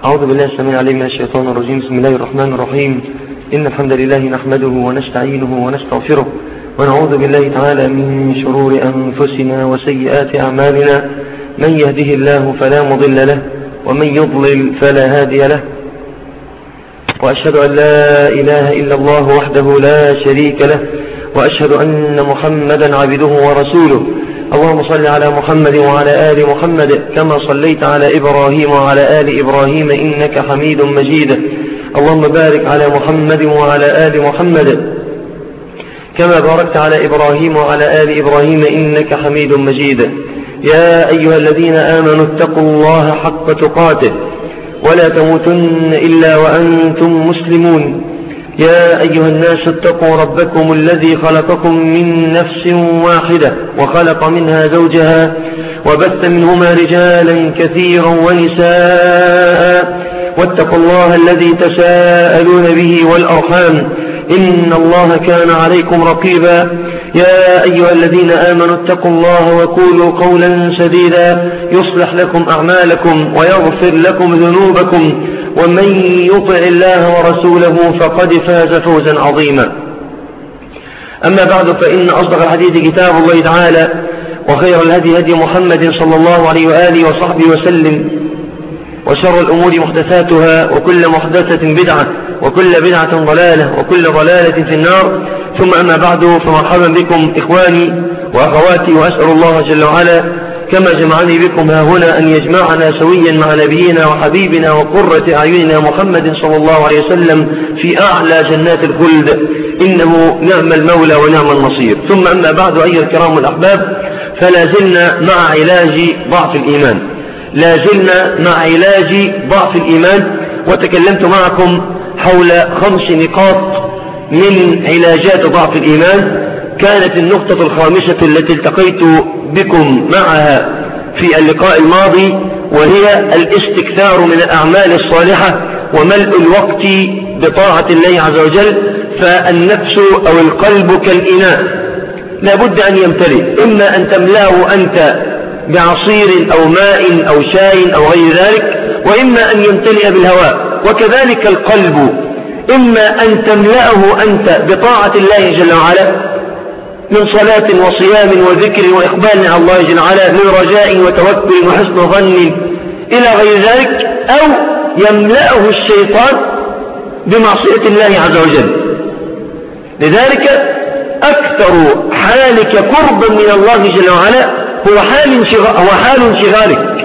أعوذ بالله السميع العليم من الشيطان الرجيم بسم الله الرحمن الرحيم إن الحمد لله نحمده ونستعينه ونستغفره ونعوذ بالله تعالى من شرور أنفسنا وسيئات أعمالنا من يهده الله فلا مضل له ومن يضلل فلا هادي له وأشهد أن لا إله إلا الله وحده لا شريك له وأشهد أن محمدا عبده ورسوله اللهم صل على محمد وعلى آل محمد كما صليت على إبراهيم وعلى آل إبراهيم إنك حميد مجيد اللهم بارك على محمد وعلى آل محمد كما باركت على إبراهيم وعلى آل إبراهيم إنك حميد مجيد يا أيها الذين آمنوا اتقوا الله حق تقاته ولا تموتن إلا وأنتم مسلمون يا أيها الناس اتقوا ربكم الذي خلقكم من نفس واحدة وخلق منها زوجها وبث منهما رجالا كثيرا ونساء واتقوا الله الذي تساءلون به والأرحام إن الله كان عليكم رقيبا يا أيها الذين آمنوا اتقوا الله وقولوا قولا سديدا يصلح لكم أعمالكم ويغفر لكم ذنوبكم ومن يطع الله ورسوله فقد فاز فوزا عظيما أما بعد فإن أصدق الحديث كتاب الله تعالى وخير الهدي هدي محمد صلى الله عليه وآله وصحبه وسلم وشر الأمور محدثاتها وكل محدثة بدعة وكل بدعة ضلالة وكل ضلالة في النار ثم أما بعد فمرحبا بكم إخواني وأخواتي وأسأل الله جل وعلا كما جمعني بكم ها هنا أن يجمعنا سويا مع نبينا وحبيبنا وقرة أعيننا محمد صلى الله عليه وسلم في أعلى جنات الخلد إنه نعم المولى ونعم النصير ثم أما بعد أيها الكرام الأحباب فلا زلنا مع علاج ضعف الإيمان لا زلنا مع علاج ضعف الإيمان وتكلمت معكم حول خمس نقاط من علاجات ضعف الإيمان كانت النقطة الخامسة التي التقيت بكم معها في اللقاء الماضي وهي الاستكثار من الأعمال الصالحة وملء الوقت بطاعة الله عز وجل فالنفس أو القلب كالإناء لابد أن يمتلئ إما أن تملاه أنت بعصير أو ماء أو شاي أو غير ذلك وإما أن يمتلئ بالهواء وكذلك القلب إما أن تملأه أنت بطاعة الله جل وعلا من صلاة وصيام وذكر وإقبال على الله جل وعلا من رجاء وتوكل وحسن ظن إلى غير ذلك أو يملأه الشيطان بمعصية الله عز وجل لذلك أكثر حالك قربا من الله جل وعلا هو حال هو حال انشغالك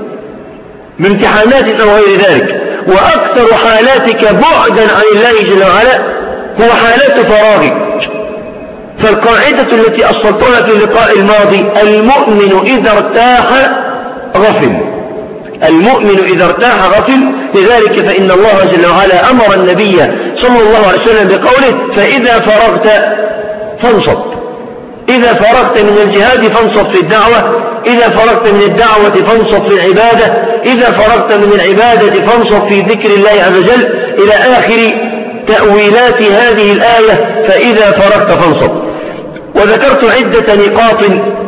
بامتحانات أو غير ذلك وأكثر حالاتك بعدا عن الله جل وعلا هو حالات فراغك فالقاعدة التي أصلتها في اللقاء الماضي المؤمن إذا ارتاح غفل المؤمن إذا ارتاح غفل لذلك فإن الله جل وعلا أمر النبي صلى الله عليه وسلم بقوله فإذا فرغت فانصب إذا فرغت من الجهاد فانصب في الدعوة إذا فرغت من الدعوة فانصب في العبادة إذا فرغت من العبادة فانصب في ذكر الله عز وجل إلى آخر تأويلات هذه الآية فإذا فرغت فانصب وذكرت عدة نقاط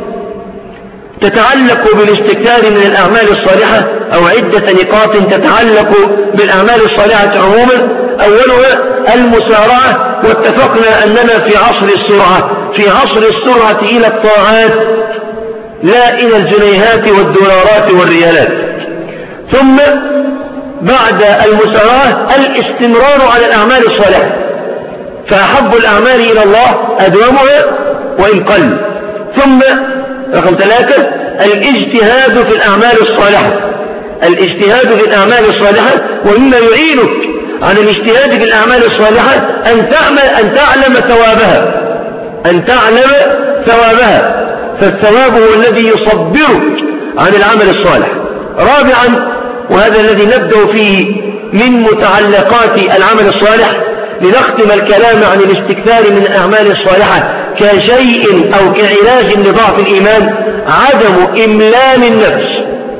تتعلق بالاستكثار من الأعمال الصالحة أو عدة نقاط تتعلق بالأعمال الصالحة عموما أولها المسارعة واتفقنا أننا في عصر السرعة في عصر السرعة إلى الطاعات لا إلى الجنيهات والدولارات والريالات ثم بعد المساواة الاستمرار على الأعمال الصالحة فأحب الأعمال إلى الله أدومها وإن قل ثم رقم ثلاثة الاجتهاد في الأعمال الصالحة الاجتهاد في الأعمال الصالحة ومما يعينك على الاجتهاد في الأعمال الصالحة أن تعمل أن تعلم ثوابها أن تعلم ثوابها فالثواب هو الذي يصبرك عن العمل الصالح رابعا وهذا الذي نبدأ فيه من متعلقات العمل الصالح لنختم الكلام عن الاستكثار من الأعمال الصالحة كشيء أو كعلاج لضعف الإيمان عدم إملال النفس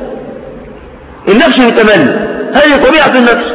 النفس يتمل هذه طبيعة النفس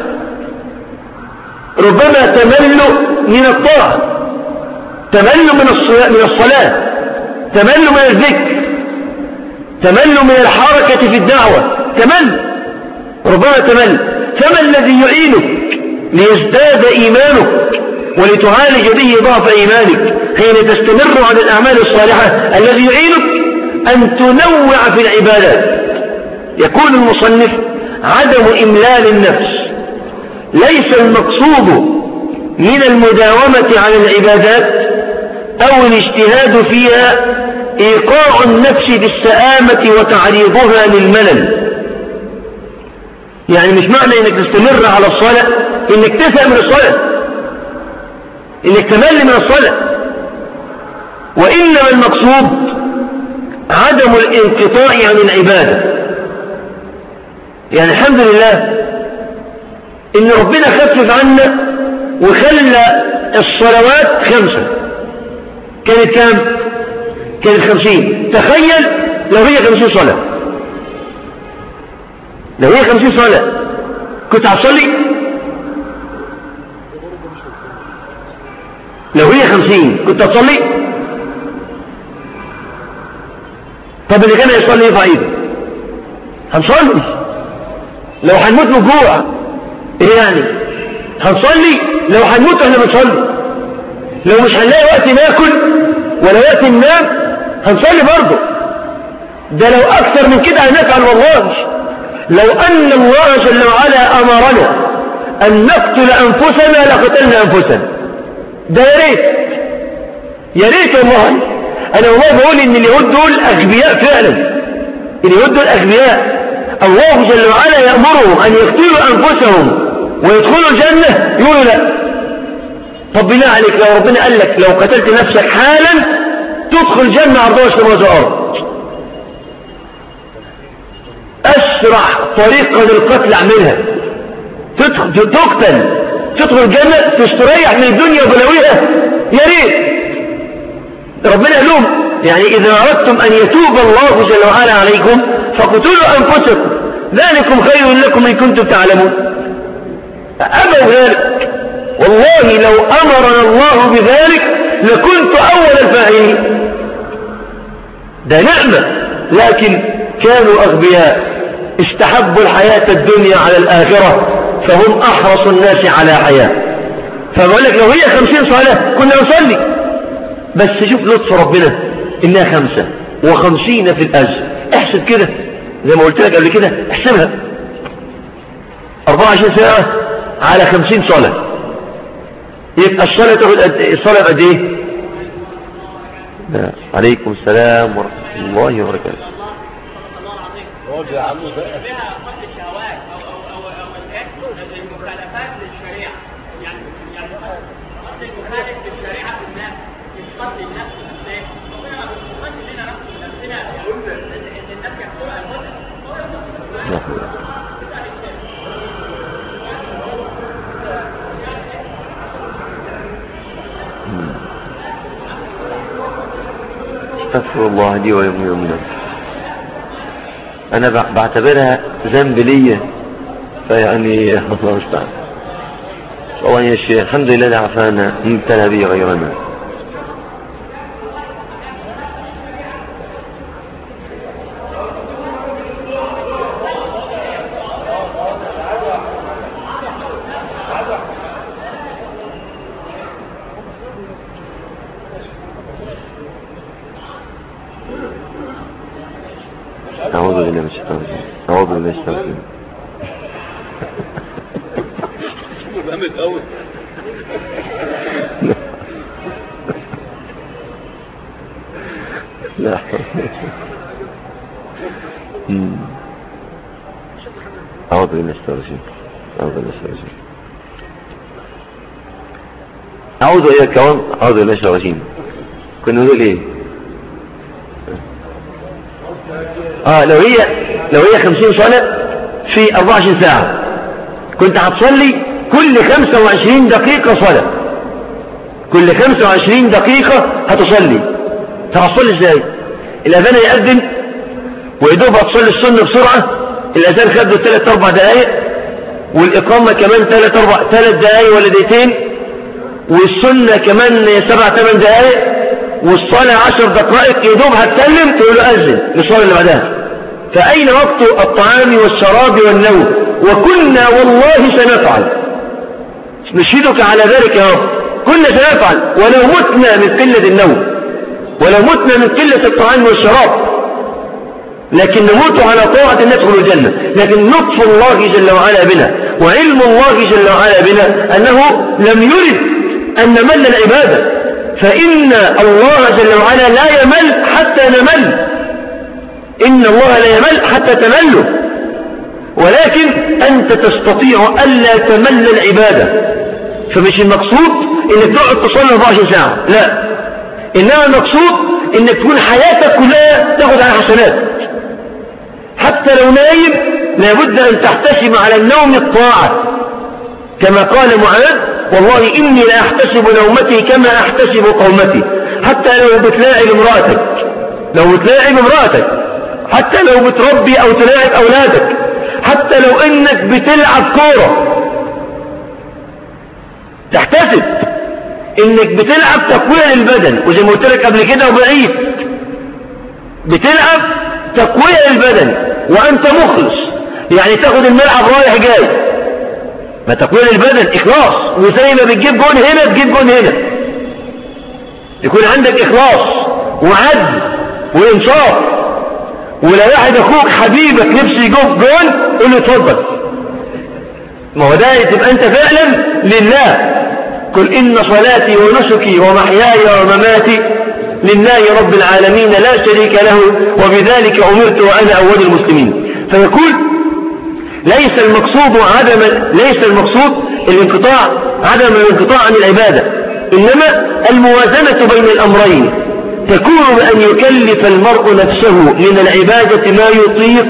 ربما تمل من الطاعة تمل من الصلاة, من الصلاة تمل من الذكر تمل من الحركة في الدعوة تمل ربما تمل فما الذي يعينك ليزداد إيمانك ولتعالج به ضعف إيمانك حين تستمر على الأعمال الصالحة الذي يعينك أن تنوع في العبادات يقول المصنف عدم إملال النفس ليس المقصود من المداومة على العبادات أو الاجتهاد فيها إيقاع النفس بالسآمة وتعريضها للملل يعني مش معنى انك تستمر على الصلاة انك تسأل من الصلاة انك تمل من الصلاة وإنما المقصود عدم الانقطاع عن العبادة يعني الحمد لله ان ربنا خفف عنا وخلى الصلوات خمسة كانت كام كانت خمسين تخيل لو هي خمسين صلاة لو هي خمسين صلاة كنت هتصلي لو هي خمسين كنت هتصلي طب اللي كان يصلي يرفع ايده هنصلي لو هنموت من جوع ايه يعني هنصلي لو هنموت احنا بنصلي لو مش هنلاقي وقت ناكل ولا وقت ننام هنصلي برضه ده لو اكثر من كده هنفعل والله لو ان الله جل وعلا امرنا ان نقتل انفسنا لقتلنا انفسنا ده يا ريت يا ريت والله انا والله بقول ان اليهود دول اغبياء فعلا اليهود دول اغبياء الله جل وعلا يأمرهم أن يقتلوا أنفسهم ويدخلوا الجنة يقولوا لا طب بالله عليك لو ربنا قال لك لو قتلت نفسك حالا تدخل الجنة عرضها السماوات والأرض أسرع طريقة للقتل اعملها تقتل تدخل الجنة تستريح من الدنيا وبلاويها يا ريت ربنا قال لهم يعني إذا أردتم أن يتوب الله جل وعلا عليكم فاقتلوا أنفسكم ذلكم خير لكم إن كنتم تعلمون أبوا ذلك والله لو أمرنا الله بذلك لكنت أول الفاعلين ده نعمة لكن كانوا أغبياء استحبوا الحياة الدنيا على الآخرة فهم أحرص الناس على حياة فبقول لك لو هي خمسين صلاة كنا نصلي بس شوف لطف ربنا إنها خمسة وخمسين في الأجر احسب كده زي ما قلت لك قبل كده احسبها 24 ساعة على 50 صلاة يبقى الصلاة تاخد قد ايه الصلاة قد ايه عليكم السلام ورحمة الله وبركاته المخالفات للشريعة يعني يعني المخالف للشريعة في الناس قتل النفس ربنا ما بيقتل لنا نفسنا ان الناس يقتلوا انفسهم استغفر الله لي ويوم يومنا انا بعتبرها ذنب ليا فيعني الله المستعان والله يا شيخ الحمد لله اللي عافانا مبتلى به غيرنا أعوذ إلى الكون أعوذ بالله الشيطان الرجيم كنا نقول إيه آه لو هي لو هي 50 صلاة في 24 ساعة كنت هتصلي كل 25 دقيقة صلاة كل 25 دقيقة هتصلي هتصلي ازاي الأذان يأذن ويدوب هتصلي السنة بسرعة الأذان خد ثلاث أربع دقايق والإقامة كمان ثلاث أربع ثلاث دقايق ولا دقيقتين والسنة كمان سبع ثمان دقائق والصلاة عشر دقائق يدوب هتسلم تقول له أذن للصلاة اللي بعدها فأين وقت الطعام والشراب والنوم وكنا والله سنفعل نشهدك على ذلك يا رب كنا سنفعل ولو متنا من قلة النوم ولو متنا من قلة الطعام والشراب لكن نموت على طاعة ندخل الجنة لكن لطف الله جل وعلا بنا وعلم الله جل وعلا بنا أنه لم يرد أن نمل العبادة فإن الله جل وعلا لا يمل حتى نمل إن الله لا يمل حتى تمله ولكن أنت تستطيع ألا تمل العبادة فمش المقصود إنك تقعد تصلي 24 ساعة لا إنما المقصود إنك تكون حياتك كلها تاخد على حسنات حتى لو نايم لابد أن تحتسب على النوم الطاعة كما قال معاذ والله إني لا أحتسب نومتي كما أحتسب قومتي حتى لو بتلاعب امرأتك لو بتلاعب امرأتك حتى لو بتربي أو تلاعب أولادك حتى لو إنك بتلعب كورة تحتسب إنك بتلعب تقوية للبدن وزي ما قلت لك قبل كده وبعيد بتلعب تقوية للبدن وأنت مخلص يعني تاخد الملعب رايح جاي ما تقوية للبدن إخلاص وزي ما بتجيب جون هنا تجيب جون هنا يكون عندك إخلاص وعدل وإنصاف ولو واحد أخوك حبيبك نفسه يجوب جون قول له اتفضل ما هو ده تبقى أنت فعلا لله قل إن صلاتي ونسكي ومحياي ومماتي لله رب العالمين لا شريك له وبذلك أمرت وأنا أول المسلمين فيقول ليس المقصود عدم ليس المقصود الانقطاع عدم الانقطاع عن العبادة إنما الموازنة بين الأمرين تكون بأن يكلف المرء نفسه من العبادة ما يطيق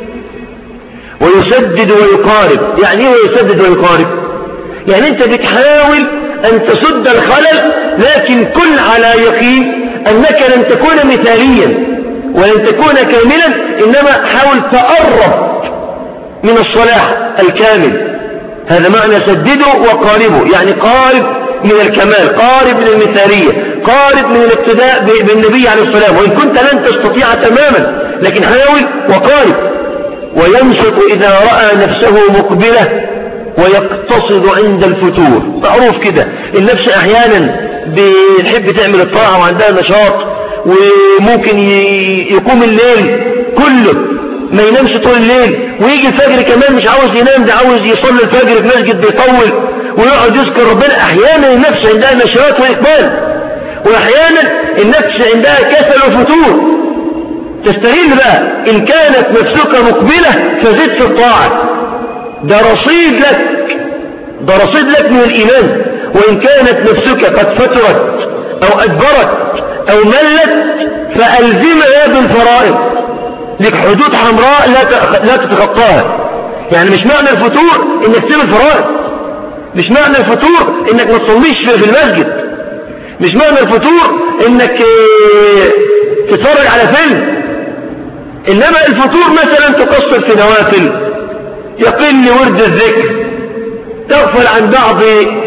ويسدد ويقارب يعني ايه يسدد ويقارب يعني انت بتحاول ان تسد الخلل لكن كل على يقين أنك لن تكون مثاليا ولن تكون كاملا إنما حاول تقرب من الصلاح الكامل هذا معنى سدده وقاربه يعني قارب من الكمال قارب من المثالية قارب من الابتداء بالنبي عليه الصلاة وإن كنت لن تستطيع تماما لكن حاول وقارب وينشط إذا رأى نفسه مقبلة ويقتصد عند الفتور معروف كده النفس أحيانا بتحب تعمل الطاعة وعندها نشاط وممكن يقوم الليل كله ما ينامش طول الليل ويجي الفجر كمان مش عاوز ينام ده عاوز يصلي الفجر في مسجد بيطول ويقعد يذكر ربنا احيانا النفس عندها نشاط واقبال واحيانا النفس عندها كسل وفتور تستغل بقى ان كانت نفسك مقبلة فزد في الطاعة ده رصيد لك ده رصيد لك من الايمان وإن كانت نفسك قد فترت أو أدبرت أو ملت فألزمها بالفرائض لك حدود حمراء لا لا تتخطاها يعني مش معنى الفتور انك تسيب الفرائض مش معنى الفتور انك ما تصليش في المسجد مش معنى الفتور انك آه، تتفرج على فيلم انما الفتور مثلا تقصر في نوافل يقل ورد الذكر تغفل عن بعض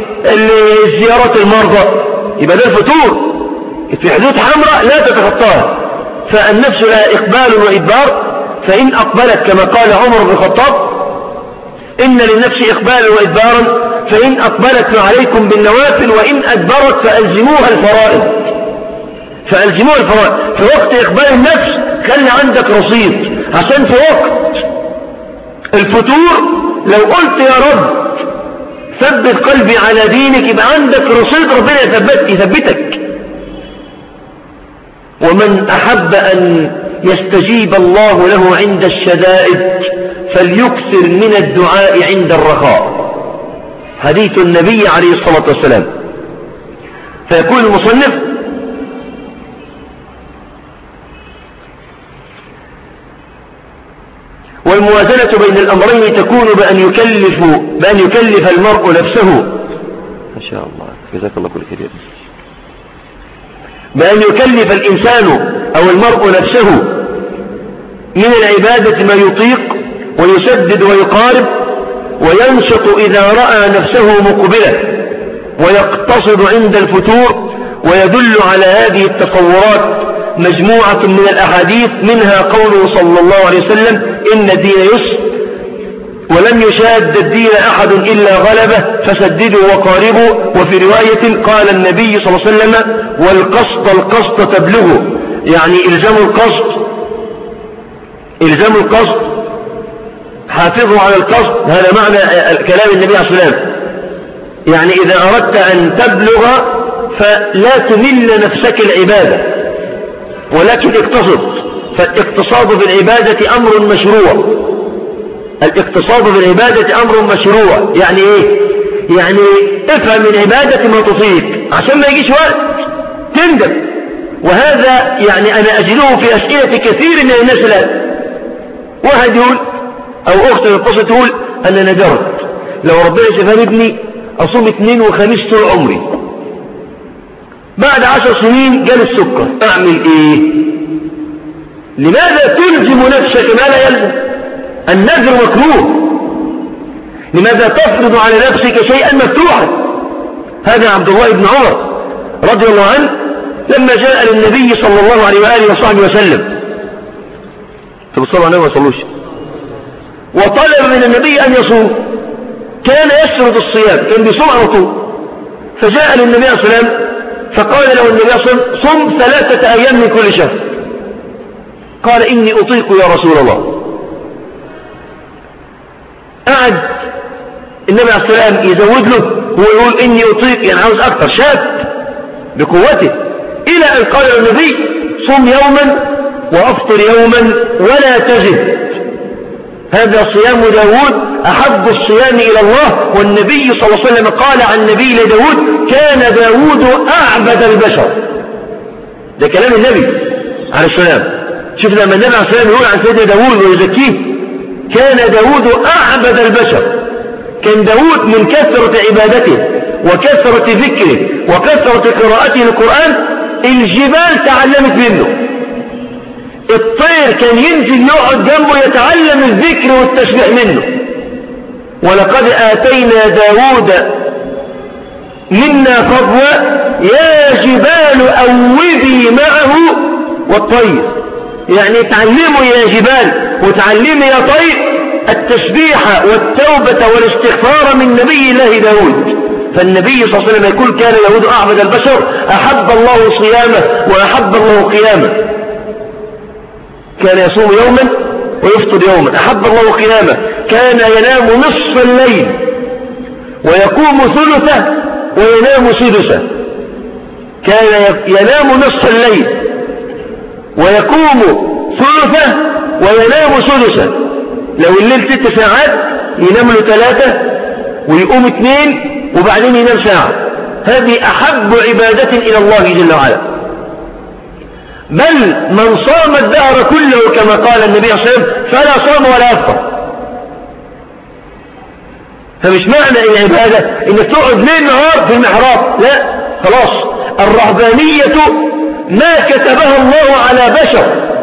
زيارات المرضى يبقى ده الفتور في حدود حمراء لا تتخطاها فالنفس لها إقبال وإدبار فإن أقبلت كما قال عمر بن الخطاب إن للنفس إقبال وإدبارا فإن أقبلت فعليكم بالنوافل وإن أدبرت فألزموها الفرائض فألزموها الفرائض في وقت إقبال النفس خلي عندك رصيد عشان في وقت الفتور لو قلت يا رب ثبت قلبي على دينك يبقى عندك رصيد ربنا يثبت يثبتك ومن أحب أن يستجيب الله له عند الشدائد فليكثر من الدعاء عند الرخاء حديث النبي عليه الصلاة والسلام فيكون المصنف والموازنة بين الأمرين تكون بأن يكلف بأن يكلف المرء نفسه ما شاء الله جزاك الله كل خير بأن يكلف الإنسان أو المرء نفسه من العبادة ما يطيق ويسدد ويقارب وينشط إذا رأى نفسه مقبلة ويقتصد عند الفتور ويدل على هذه التصورات مجموعة من الأحاديث منها قوله صلى الله عليه وسلم إن الدين يسر ولم يشاد الدين أحد إلا غلبه فسددوا وقاربوا وفي رواية قال النبي صلى الله عليه وسلم والقصد القصد تبلغه يعني إلزام القصد إلزام القصد حافظوا على القصد هذا معنى كلام النبي عليه الصلاة والسلام يعني إذا أردت أن تبلغ فلا تمل نفسك العبادة ولكن اقتصد فالاقتصاد في العبادة أمر مشروع الاقتصاد في العبادة أمر مشروع يعني إيه يعني افهم من عبادة ما تصيب عشان ما يجيش وقت تندم وهذا يعني أنا أجده في أسئلة كثير من الناس الآن واحد يقول أو أخت يتصل تقول أنا نجرت لو ربنا شفاني ابني أصوم اثنين وخميس طول عمري بعد عشر سنين جال السكر أعمل إيه لماذا تلزم نفسك ما لا يلزم النذر مكروه لماذا تفرض على نفسك شيئا مفتوحا هذا عبد الله بن عمر رضي الله عنه لما جاء للنبي صلى الله عليه وآله وصحبه وسلم فبصلوا عليه وصلوش وطلب من النبي أن يصوم كان يسرد الصيام كان بيصوم على طول فجاء للنبي صلى الله عليه وسلم فقال له النبي صلى الله عليه وسلم صم ثلاثة أيام من كل شهر قال إني أطيق يا رسول الله قعد النبي عليه السلام يزود له ويقول إني أطيق يعني عاوز أكثر شاب بقوته إلى أن قال النبي صم يوما وأفطر يوما ولا تزد هذا صيام داود أحب الصيام إلى الله والنبي صلى الله عليه وسلم قال عن النبي لداود كان داود أعبد البشر ده كلام النبي عليه السلام شوف لما النبي عليه السلام يقول عن سيدنا داود ويزكيه كان داود أعبد البشر كان داود من كثرة عبادته وكثرة ذكره وكثرة قراءته للقرآن الجبال تعلمت منه الطير كان ينزل يقعد جنبه يتعلم الذكر والتسبيح منه ولقد آتينا داود منا فضلا يا جبال أوبي معه والطير يعني تعلموا يا جبال وتعلموا يا طير التسبيح والتوبة والاستغفار من نبي الله داود فالنبي صلى الله عليه وسلم يقول كان داود أعبد البشر أحب الله صيامه وأحب الله قيامه كان يصوم يوما ويفطر يوما أحب الله قيامه كان ينام نصف الليل ويقوم ثلثه وينام سدسه كان ينام نصف الليل ويقوم ثلثه وينام سدسه لو الليل ست ساعات ينام له ثلاثة ويقوم اثنين وبعدين ينام ساعة هذه أحب عبادة إلى الله جل وعلا بل من صام الدهر كله كما قال النبي صلى الله عليه وسلم فلا صام ولا أفطر فمش معنى العبادة انك تقعد ليل نهار في المحراب لا خلاص الرهبانية ما كتبها الله على بشر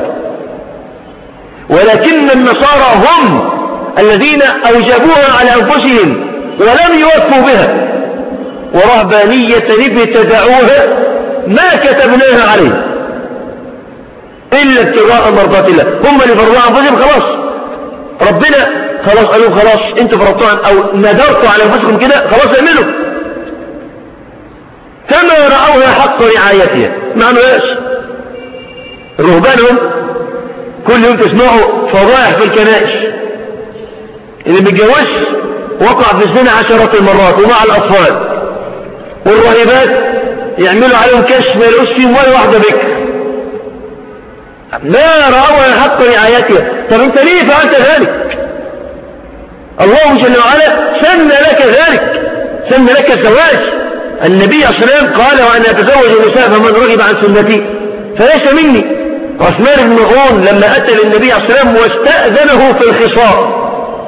ولكن النصارى هم الذين أوجبوها على أنفسهم ولم يوفوا بها ورهبانية ابتدعوها ما كتبناها عليه إلا ابتغاء مرضات الله هم اللي فرضوا أنفسهم خلاص ربنا خلاص قالوا خلاص انتوا فرضتوا أو ندرتوا على أنفسكم كده خلاص اعملوا كما رأوها حق رعايتها ما عملوهاش رهبانهم كل يوم تسمعوا فضائح في الكنائس اللي بيتجوزش وقع في الزنا عشرات المرات ومع الأطفال والراهبات يعملوا عليهم كشف ما يلقوش فيهم ولا واحدة بكر ما رأوا حق رعايتها طب انت ليه فعلت ذلك الله جل وعلا سن لك ذلك سن لك الزواج النبي صلى الله عليه وسلم قال وأن أتزوج النساء فمن رغب عن سنتي فليس مني عثمان بن عون لما أتى للنبي عليه الصلاة والسلام واستأذنه في الخصاء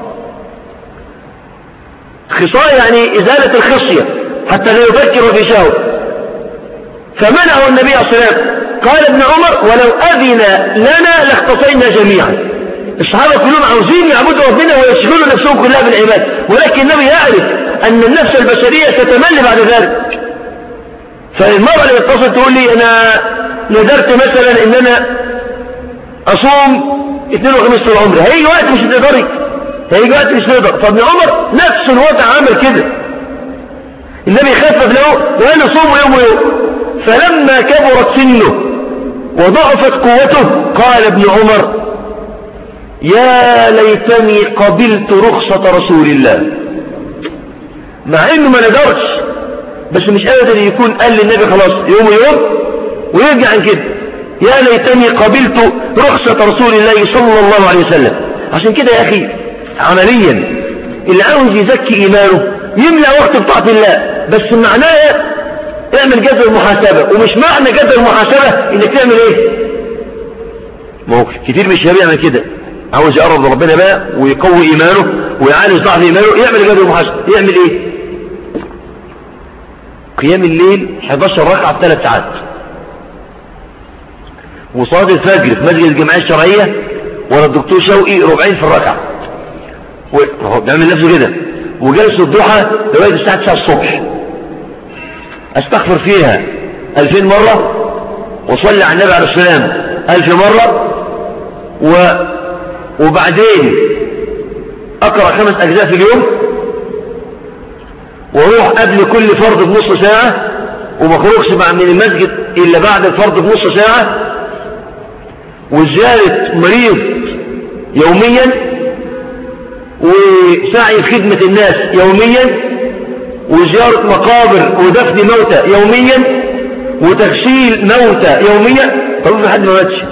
خصاء يعني إزالة الخصية حتى لا يفكر في شهوة فمنعه النبي عليه الصلاة والسلام قال ابن عمر ولو أذن لنا لاختصينا جميعا الصحابة كلهم عاوزين يعبدوا ربنا ويشغلوا نفسهم كلها بالعباد ولكن النبي يعرف أن النفس البشرية ستمل بعد ذلك فالمرأة اللي اتصل تقول لي أنا نذرت مثلا أن أنا أصوم اثنين وخميس طول عمري هيجي وقت مش تقدري هيجي وقت مش نقدر فابن عمر نفس الوضع عمل كده النبي خفف له وقال له صوم يوم ويوم فلما كبرت سنه وضعفت قوته قال ابن عمر يا ليتني قبلت رخصة رسول الله مع انه ما ندرش بس مش قادر يكون قال للنبي خلاص يوم ويوم ويرجع عن كده يا ليتني قبلت رخصة رسول الله صلى الله عليه وسلم عشان كده يا أخي عمليا اللي عاوز يزكي إيمانه يملى وقت بطاعة الله بس معناه اعمل جدول المحاسبة ومش معنى جدول المحاسبة انك تعمل ايه ما هو كتير من الشباب يعمل كده عاوز يقرب لربنا بقى ويقوي ايمانه ويعالج ضعف ايمانه يعمل جدول المحاسبة يعمل ايه قيام الليل 11 ركعة في 3 ساعات وصلاة الفجر في مسجد الجمعية الشرعية وانا الدكتور شوقي ربعين في الركعة وهو بيعمل نفسه كده وجلس الضحى لغاية الساعة 9 الصبح استغفر فيها 2000 مرة وصلي على النبي عليه السلام 1000 مرة و... وبعدين اقرأ خمس اجزاء في اليوم واروح قبل كل فرض بنص ساعة وما اخرجش مع من المسجد الا بعد الفرض بنص ساعة وزيارة مريض يوميا وسعي في خدمة الناس يوميا وزيارة مقابر ودفن موتى يوميا وتغسيل موتى يوميا طب حد ما ماتش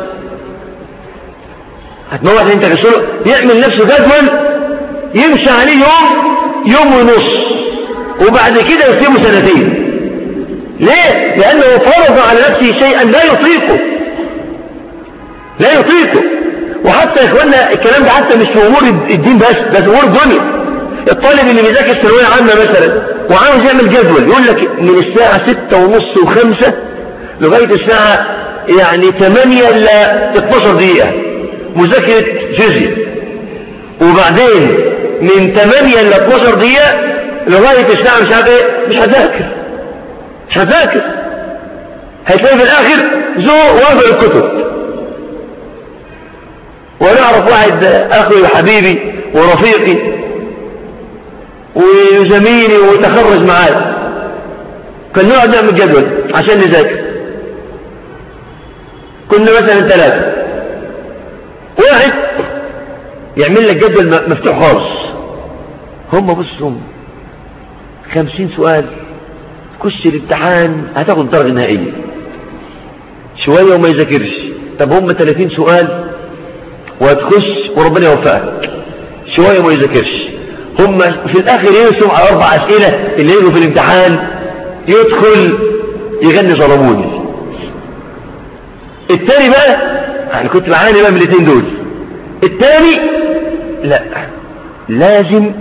هتموت انت غسله يعمل نفسه جدول يمشي عليه يوم يوم ونص وبعد كده يسيبه سنتين ليه لانه فرض على نفسه شيئا لا يطيقه لا يطيقه وحتى يا اخوانا الكلام ده حتى مش في امور الدين بس ده في امور الدنيا الطالب اللي بيذاكر ثانويه عامه مثلا وعاوز يعمل جدول يقول لك من الساعه ستة ونص وخمسة لغايه الساعه يعني 8 ل 12 دقيقه مذاكره فيزياء وبعدين من 8 ل 12 دقيقه لغايه الساعه مش عارف ايه مش هذاكر مش هذاكر هتلاقي في الاخر ذوق وافق الكتب ونعرف واحد أخي وحبيبي ورفيقي وزميلي وتخرج معاي كان نقعد نعمل جدول عشان نذاكر كنا مثلا ثلاثة واحد يعمل لك جدول مفتوح خالص هم بص هم خمسين سؤال تخش الامتحان هتاخد درجة نهائية شوية وما يذاكرش طب هم 30 سؤال وهتخش وربنا يوفقك شوية ما يذاكرش هم في الاخر يرسم على اربع اسئلة اللي يجوا في الامتحان يدخل يغني ظلموني التاني بقى انا كنت بعاني بقى من الاثنين دول التاني لا لازم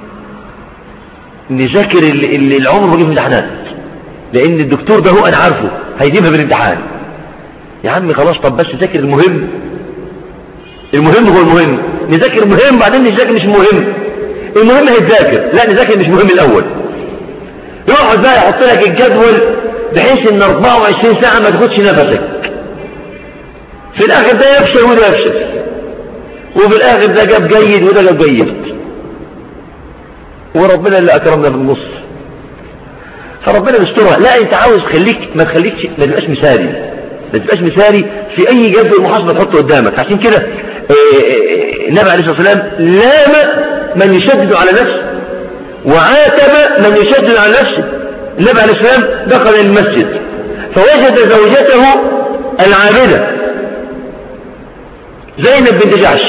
نذاكر اللي, اللي العمر ما جه في الامتحانات لان الدكتور ده هو انا عارفه هيجيبها في الامتحان يا عمي خلاص طب بس ذاكر المهم المهم هو المهم نذاكر المهم بعدين نذاكر مش مهم المهم هيتذاكر لا نذاكر مش مهم الاول يقعد بقى يحط لك الجدول بحيث ان 24 ساعة ما تاخدش نفسك في الاخر ده يفشل وده يفشل وفي الاخر ده جاب جيد وده جاب جيد وربنا اللي اكرمنا بالنص فربنا بيسترها لا انت عاوز خليك ما تخليكش ما تبقاش مثالي ما تبقاش مثالي في اي جدول محاسبه تحطه قدامك عشان كده النبي عليه الصلاه والسلام لام من يشدد على نفسه وعاتب من يشدد على نفسه النبي عليه السلام دخل المسجد فوجد زوجته العابدة زينب بنت جعش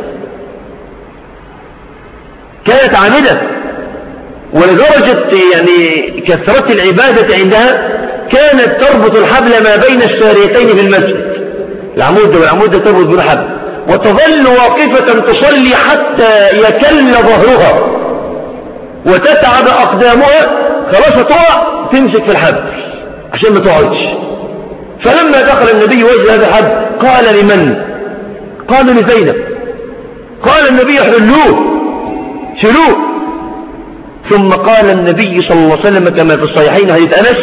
كانت عابدة ولدرجة يعني كثرة العبادة عندها كانت تربط الحبل ما بين الساريتين في المسجد العمود ده والعمود ده تربط بالحبل وتظل واقفة تصلي حتى يكل ظهرها وتتعب أقدامها خلاص تقع تمسك في الحبل عشان ما تقعدش فلما دخل النبي وجه هذا الحبل قال لمن قال لزينب قال النبي حلوه شلوه ثم قال النبي صلى الله عليه وسلم كما في الصحيحين حديث أنس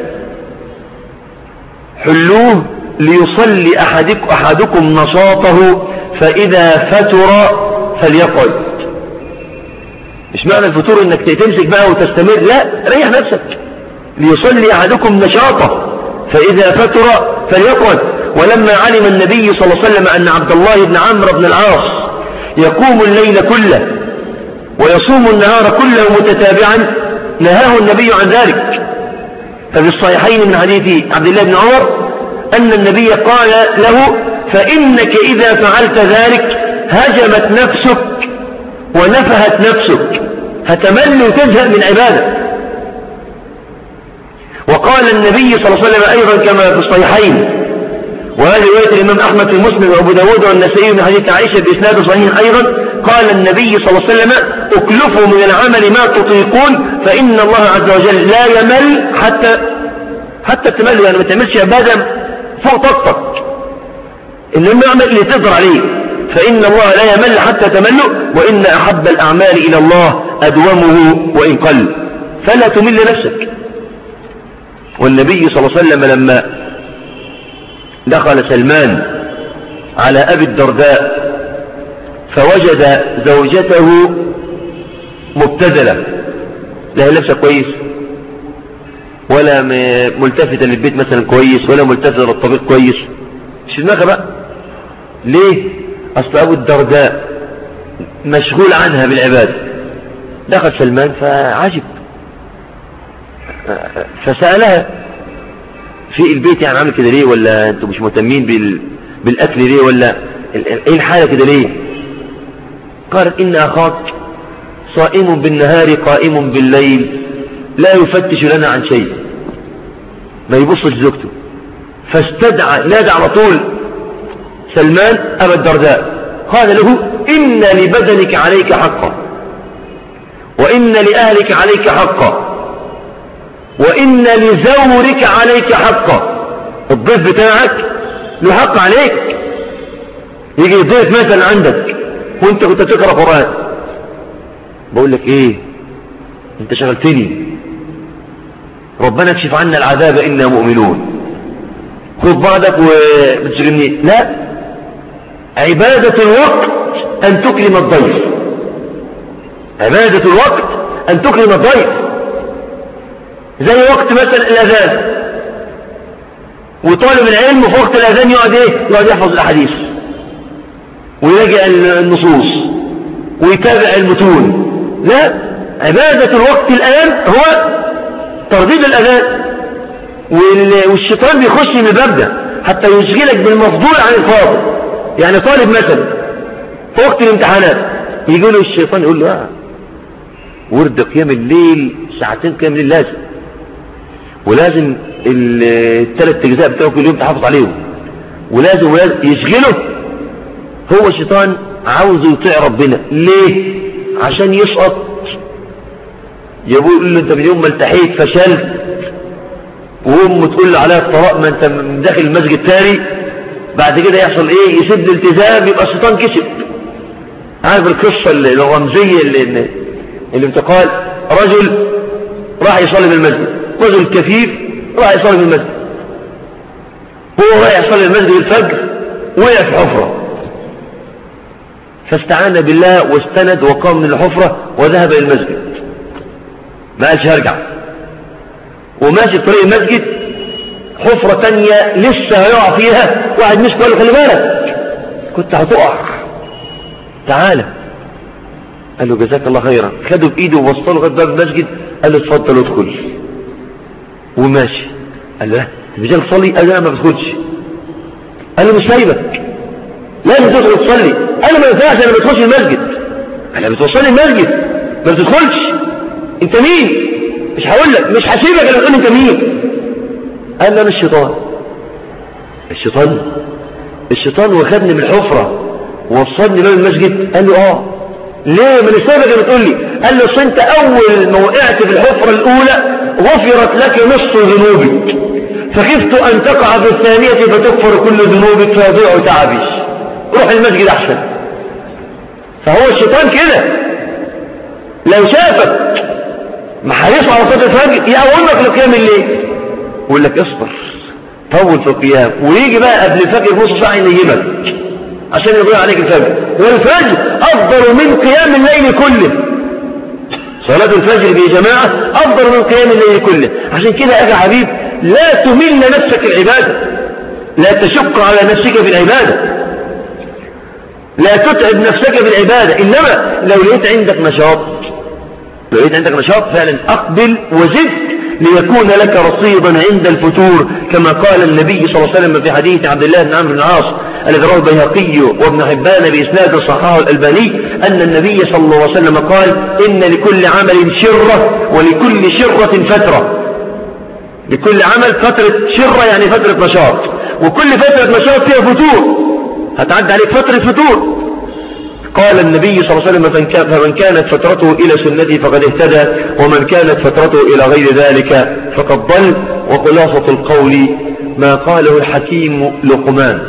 حلوه ليصلي أحدك أحدكم نشاطه فإذا فتر فليقعد مش معنى الفتور انك تمسك بقى وتستمر لا ريح نفسك ليصلي احدكم نشاطه فاذا فتر فليقعد ولما علم النبي صلى الله عليه وسلم ان عبد الله بن عمرو بن العاص يقوم الليل كله ويصوم النهار كله متتابعا نهاه النبي عن ذلك ففي الصحيحين من حديث عبد الله بن عمر أن النبي قال له فإنك إذا فعلت ذلك هجمت نفسك ونفهت نفسك هتمل وتزهق من عبادة وقال النبي صلى الله عليه وسلم أيضا كما في الصحيحين وهذه رواية الإمام أحمد في مسلم وأبو داود والنسائي من حديث عائشة بإسناد صحيح أيضا قال النبي صلى الله عليه وسلم اكلفوا من العمل ما تطيقون فإن الله عز وجل لا يمل حتى حتى تمل يعني ما تعملش عبادة فوق طاقتك إنما اعمل اللي تقدر عليه فإن الله لا يمل حتى تمل وإن أحب الأعمال إلى الله أدومه وإن قل فلا تمل نفسك والنبي صلى الله عليه وسلم لما دخل سلمان على أبي الدرداء فوجد زوجته مبتذلة لا هي لابسه كويس ولا ملتفتة للبيت مثلا كويس ولا ملتفتة للطبيب كويس مش دماغها بقى ليه أصل أبو الدرداء مشغول عنها بالعبادة دخل سلمان فعجب فسألها في البيت يعني عامل كده ليه ولا انتوا مش مهتمين بال... بالاكل ليه ولا ايه الحاله كده ليه قالت ان اخاك صائم بالنهار قائم بالليل لا يفتش لنا عن شيء ما يبصش زوجته فاستدعى نادى على طول سلمان ابا الدرداء قال له ان لبدنك عليك حقا وان لاهلك عليك حقا وإن لزورك عليك حقا الضيف بتاعك له حق عليك يجي ضيف مثلا عندك وانت كنت بتقرا قرآن بقول لك ايه انت شغلتني ربنا يكشف عنا العذاب إنا مؤمنون خذ بعضك وبتشغلني لا عبادة الوقت أن تكرم الضيف عبادة الوقت أن تكرم الضيف زي وقت مثلا الأذان وطالب العلم في وقت الأذان يقعد إيه يقعد يحفظ الأحاديث ويراجع النصوص ويتابع المتون لا عبادة الوقت الآن هو ترديد الأذان والشيطان بيخش من الباب ده حتى يشغلك بالمفضول عن الفاضل يعني طالب مثلا في وقت الامتحانات يجي له الشيطان يقول له آه ورد قيام الليل ساعتين قيام الليل لازم ولازم الثلاث اجزاء بتوعه كل يوم تحافظ عليهم ولازم, ولازم يشغله هو الشيطان عاوز يطيع ربنا ليه عشان يسقط يقول له انت من يوم ما التحيت فشلت وامه تقول له عليها الطلاق ما انت من داخل المسجد تاني بعد كده يحصل ايه يسد التزام يبقى الشيطان كسب عارف القصه الرمزيه اللي الانتقال رجل راح يصلي بالمسجد رجل كفيف راح يصلي في المسجد هو رايح يصلي المسجد الفجر وقع في حفرة فاستعان بالله واستند وقام من الحفرة وذهب إلى المسجد ما قالش هرجع وماشي في طريق المسجد حفرة تانية لسه هيقع فيها واحد مش قال خلي بالك كنت هتقع تعالى قال له جزاك الله خيرا خده بإيده ووصله لغايه باب المسجد قال له اتفضل ادخل وماشي قال له الرجال تصلي قال له ما بدخلش قال له مش سايبك لازم تدخل تصلي قال له ما ينفعش انا ما بدخلش المسجد قال له بتوصلي المسجد ما بتدخلش انت مين مش هقول لك مش هسيبك انا تقول انت مين قال له انا الشيطان الشيطان الشيطان واخدني من الحفره ووصلني باب المسجد قال له اه ليه من السبب اللي بتقول لي قال له انت اول ما وقعت في الحفره الاولى غفرت لك نصف ذنوبك فخفت أن تقع في الثانية فتكفر كل ذنوبك فيضيع تعبش روح المسجد أحسن فهو الشيطان كده لو شافك ما حريص على صلاة الفجر يقومك لقيام الليل يقول لك اصبر طول في القيام ويجي بقى قبل الفجر نص ساعة ينيمك عشان يضيع عليك الفجر والفجر أفضل من قيام الليل كله صلاة الفجر في جماعة أفضل من قيام الليل كله عشان كده يا حبيب لا تمل نفسك العبادة لا تشق على نفسك في العبادة لا تتعب نفسك في العبادة إنما لو لقيت عندك نشاط لو لقيت عندك نشاط فعلا أقبل وزد ليكون لك رصيدا عند الفتور كما قال النبي صلى الله عليه وسلم في حديث عبد الله بن عمرو بن العاص الذي رواه البيهقي وابن حبان بإسناد صححه الألباني أن النبي صلى الله عليه وسلم قال إن لكل عمل شرة ولكل شرة فترة لكل عمل فترة شرة يعني فترة نشاط وكل فترة نشاط فيها فتور هتعدي عليك فترة فتور قال النبي صلى الله عليه وسلم فمن كانت فترته إلى سنتي فقد اهتدى ومن كانت فترته إلى غير ذلك فقد ضل وخلاصة القول ما قاله الحكيم لقمان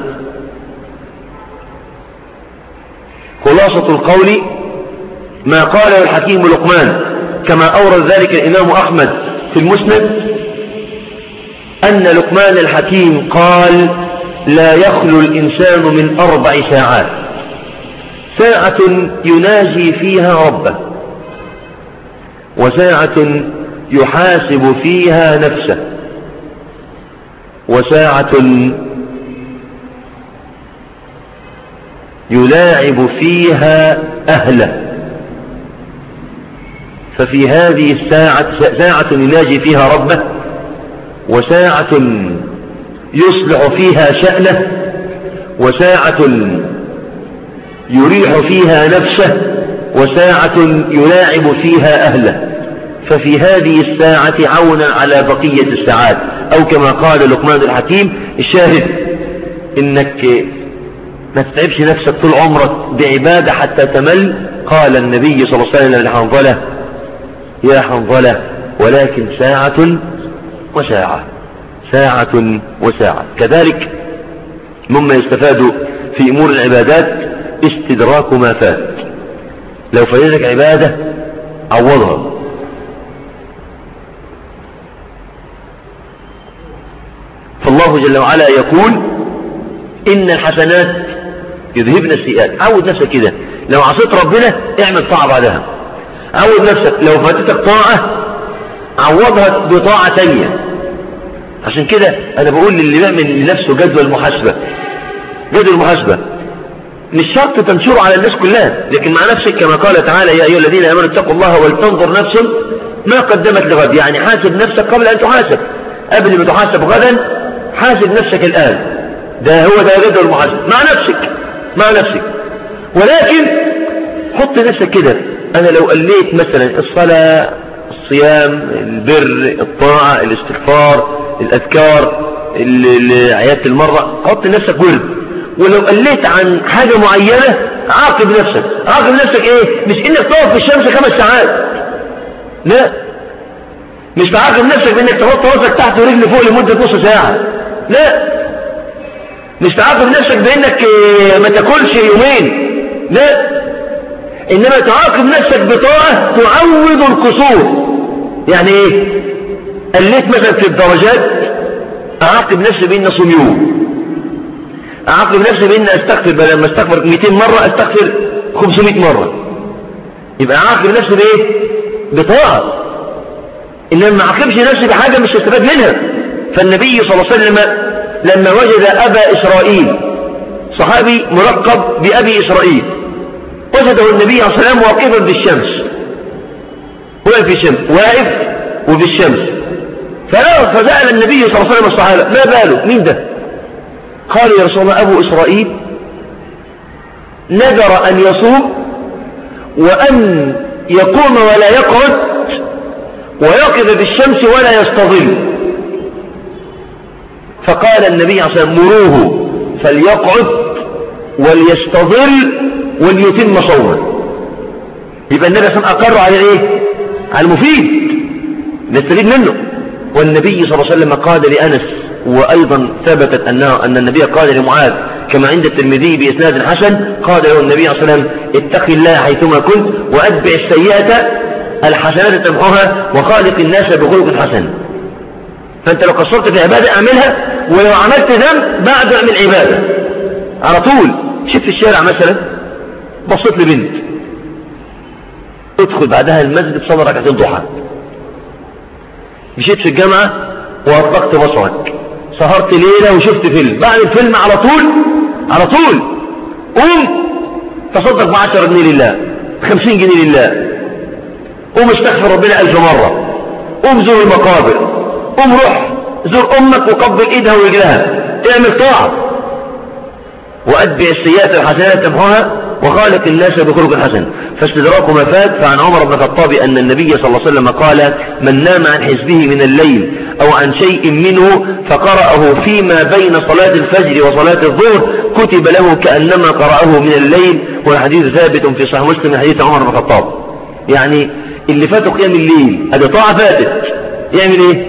خلاصة القول ما قاله الحكيم لقمان كما أورد ذلك الإمام أحمد في المسند أن لقمان الحكيم قال لا يخلو الإنسان من أربع ساعات ساعة يناجي فيها ربه وساعة يحاسب فيها نفسه وساعة يلاعب فيها أهله ففي هذه الساعة ساعة يناجي فيها ربه وساعة يصلح فيها شأنه وساعة يريح فيها نفسه وساعة يلاعب فيها أهله ففي هذه الساعة عونا على بقية الساعات أو كما قال لقمان الحكيم الشاهد إنك ما تتعبش نفسك طول عمرك بعبادة حتى تمل قال النبي صلى الله عليه وسلم لحنظلة يا حنظلة ولكن ساعة وساعة ساعة وساعة كذلك مما يستفاد في أمور العبادات استدراك ما فات لو فاتتك عبادة عوضها فالله جل وعلا يقول إن الحسنات يذهبن السيئات عود نفسك كده لو عصيت ربنا اعمل طاعة بعدها عود نفسك لو فاتتك طاعة عوضها بطاعة تانية عشان كده انا بقول للي بيعمل لنفسه جدول محاسبة جدول محاسبة مش شرط تنشره على الناس كلها لكن مع نفسك كما قال تعالى يا أيها الذين آمنوا اتقوا الله ولتنظر نفس ما قدمت لغد يعني حاسب نفسك قبل أن تحاسب قبل ما تحاسب غدا حاسب نفسك الآن ده هو ده جدول المحاسبة مع نفسك مع نفسك ولكن حط نفسك كده أنا لو قليت مثلا الصلاة الصيام البر الطاعة الاستغفار الأذكار عيادة المرة حط نفسك ورد ولو قليت عن حاجة معينة عاقب نفسك عاقب نفسك ايه مش انك تقف في الشمس خمس ساعات لا مش تعاقب نفسك بانك تحط راسك تحت ورجل فوق لمدة نص ساعة لا مش تعاقب نفسك بانك ما تاكلش يومين لا انما تعاقب نفسك بطاعة تعوض القصور يعني ايه قليت مثلا في الدرجات اعاقب نفسي بان اصوم يوم اعاقب نفسي بان استغفر بدل ما استغفر 200 مرة استغفر 500 مرة يبقى اعاقب نفسي بايه بطاعة انما ما اعاقبش نفسي بحاجة مش هستفاد منها فالنبي صلى الله عليه وسلم لما وجد ابا اسرائيل صحابي ملقب بابي اسرائيل وجده النبي عليه الصلاة والسلام واقفا في الشمس واقف في الشمس واقف وفي الشمس فسأل النبي صلى الله عليه وسلم الصحابة ما باله مين ده قال يا رسول الله أبو إسرائيل نذر أن يصوم وأن يقوم ولا يقعد ويقف بالشمس ولا يستظل فقال النبي عليه الصلاة والسلام مروه فليقعد وليستظل وليتم صومه يبقى النبي صلى الله عليه وسلم أقر على ايه على المفيد نستفيد منه والنبي صلى الله عليه وسلم قال لأنس وأيضا ثبتت أنه أن النبي قال لمعاذ كما عند الترمذي بإسناد حسن قال له النبي صلى الله عليه وسلم اتق الله حيثما كنت وأتبع السيئة الحسنات تمحوها وخالق الناس بخلق حسن فأنت لو قصرت في عبادة اعملها ولو عملت ذنب بعد اعمل عبادة على طول شفت في الشارع مثلا بصيت لبنت ادخل بعدها المسجد صلى ركعتين ضحى مشيت في الجامعة وأطلقت بصرك سهرت ليلة وشفت فيلم بعد الفيلم على طول على طول قوم تصدق بعشر جنيه لله خمسين جنيه لله قوم استغفر ربنا ألف مرة قوم زور المقابر قوم روح زور أمك وقبل إيدها ورجلها اعمل طاعة وأتبع السيئات الحسنات تمحوها وخالق الناس بخلق حسن فاستدراك ما فات فعن عمر بن الخطاب أن النبي صلى الله عليه وسلم قال من نام عن حزبه من الليل أو عن شيء منه فقرأه فيما بين صلاة الفجر وصلاة الظهر كتب له كأنما قرأه من الليل والحديث ثابت في صحيح مسلم حديث عمر بن الخطاب يعني اللي فاته قيام الليل هذا طاعة فاتت يعمل ايه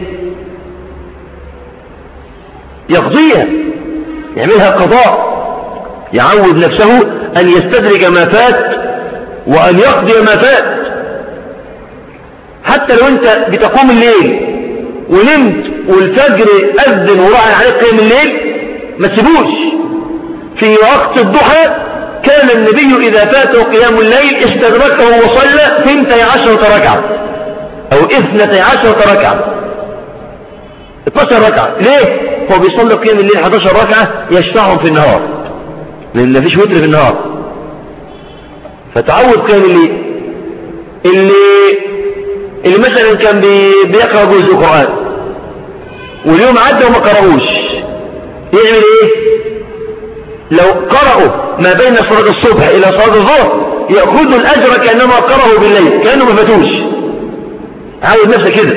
يقضيها يعملها قضاء يعود نفسه أن يستدرج ما فات وأن يقضي ما فات حتى لو أنت بتقوم الليل ونمت والفجر أذن وراعي عليك قيام الليل ما تسيبوش في وقت الضحى كان النبي إذا فاته قيام الليل استدركه وصلى ثنتي عشرة ركعة أو اثنتي عشرة ركعة 12 ركعة ليه؟ هو بيصلي قيام الليل 11 ركعة يشفعهم في النهار لأن مفيش وتر في النهار فتعود قيام الليل اللي اللي مثلا كان بي بيقرأ جزء قرآن واليوم عدى وما قرأوش يعمل ايه لو قرأوا ما بين صلاة الصبح إلى صلاة الظهر يأخذوا الأجر كأنما قرأوا بالليل كأنه ما فاتوش عاود نفسه كده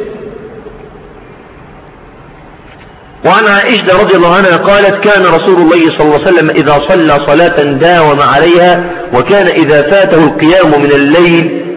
وعن عائشة رضي الله عنها قالت كان رسول الله صلى الله عليه وسلم إذا صلى صلاة داوم عليها وكان إذا فاته القيام من الليل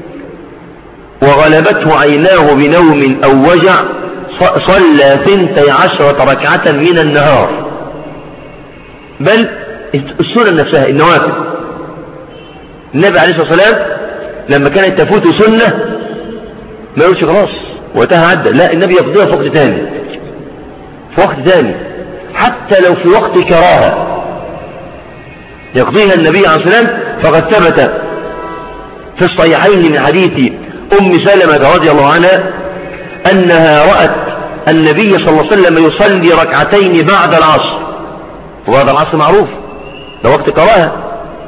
وغلبته عيناه بنوم أو وجع صلى ثنتي عشرة ركعة من النهار بل السنة نفسها النوافل النبي عليه الصلاة والسلام لما كانت تفوت سنة ما يقولش خلاص وقتها عدى لا النبي يقضيها في وقت ثاني في وقت ثاني حتى لو في وقت كراهة يقضيها النبي عليه الصلاة والسلام فقد ثبت في الصحيحين من حديث أم سلمة رضي الله عنها أنها رأت النبي صلى الله عليه وسلم يصلي ركعتين بعد العصر وبعد العصر معروف ده وقت كراهة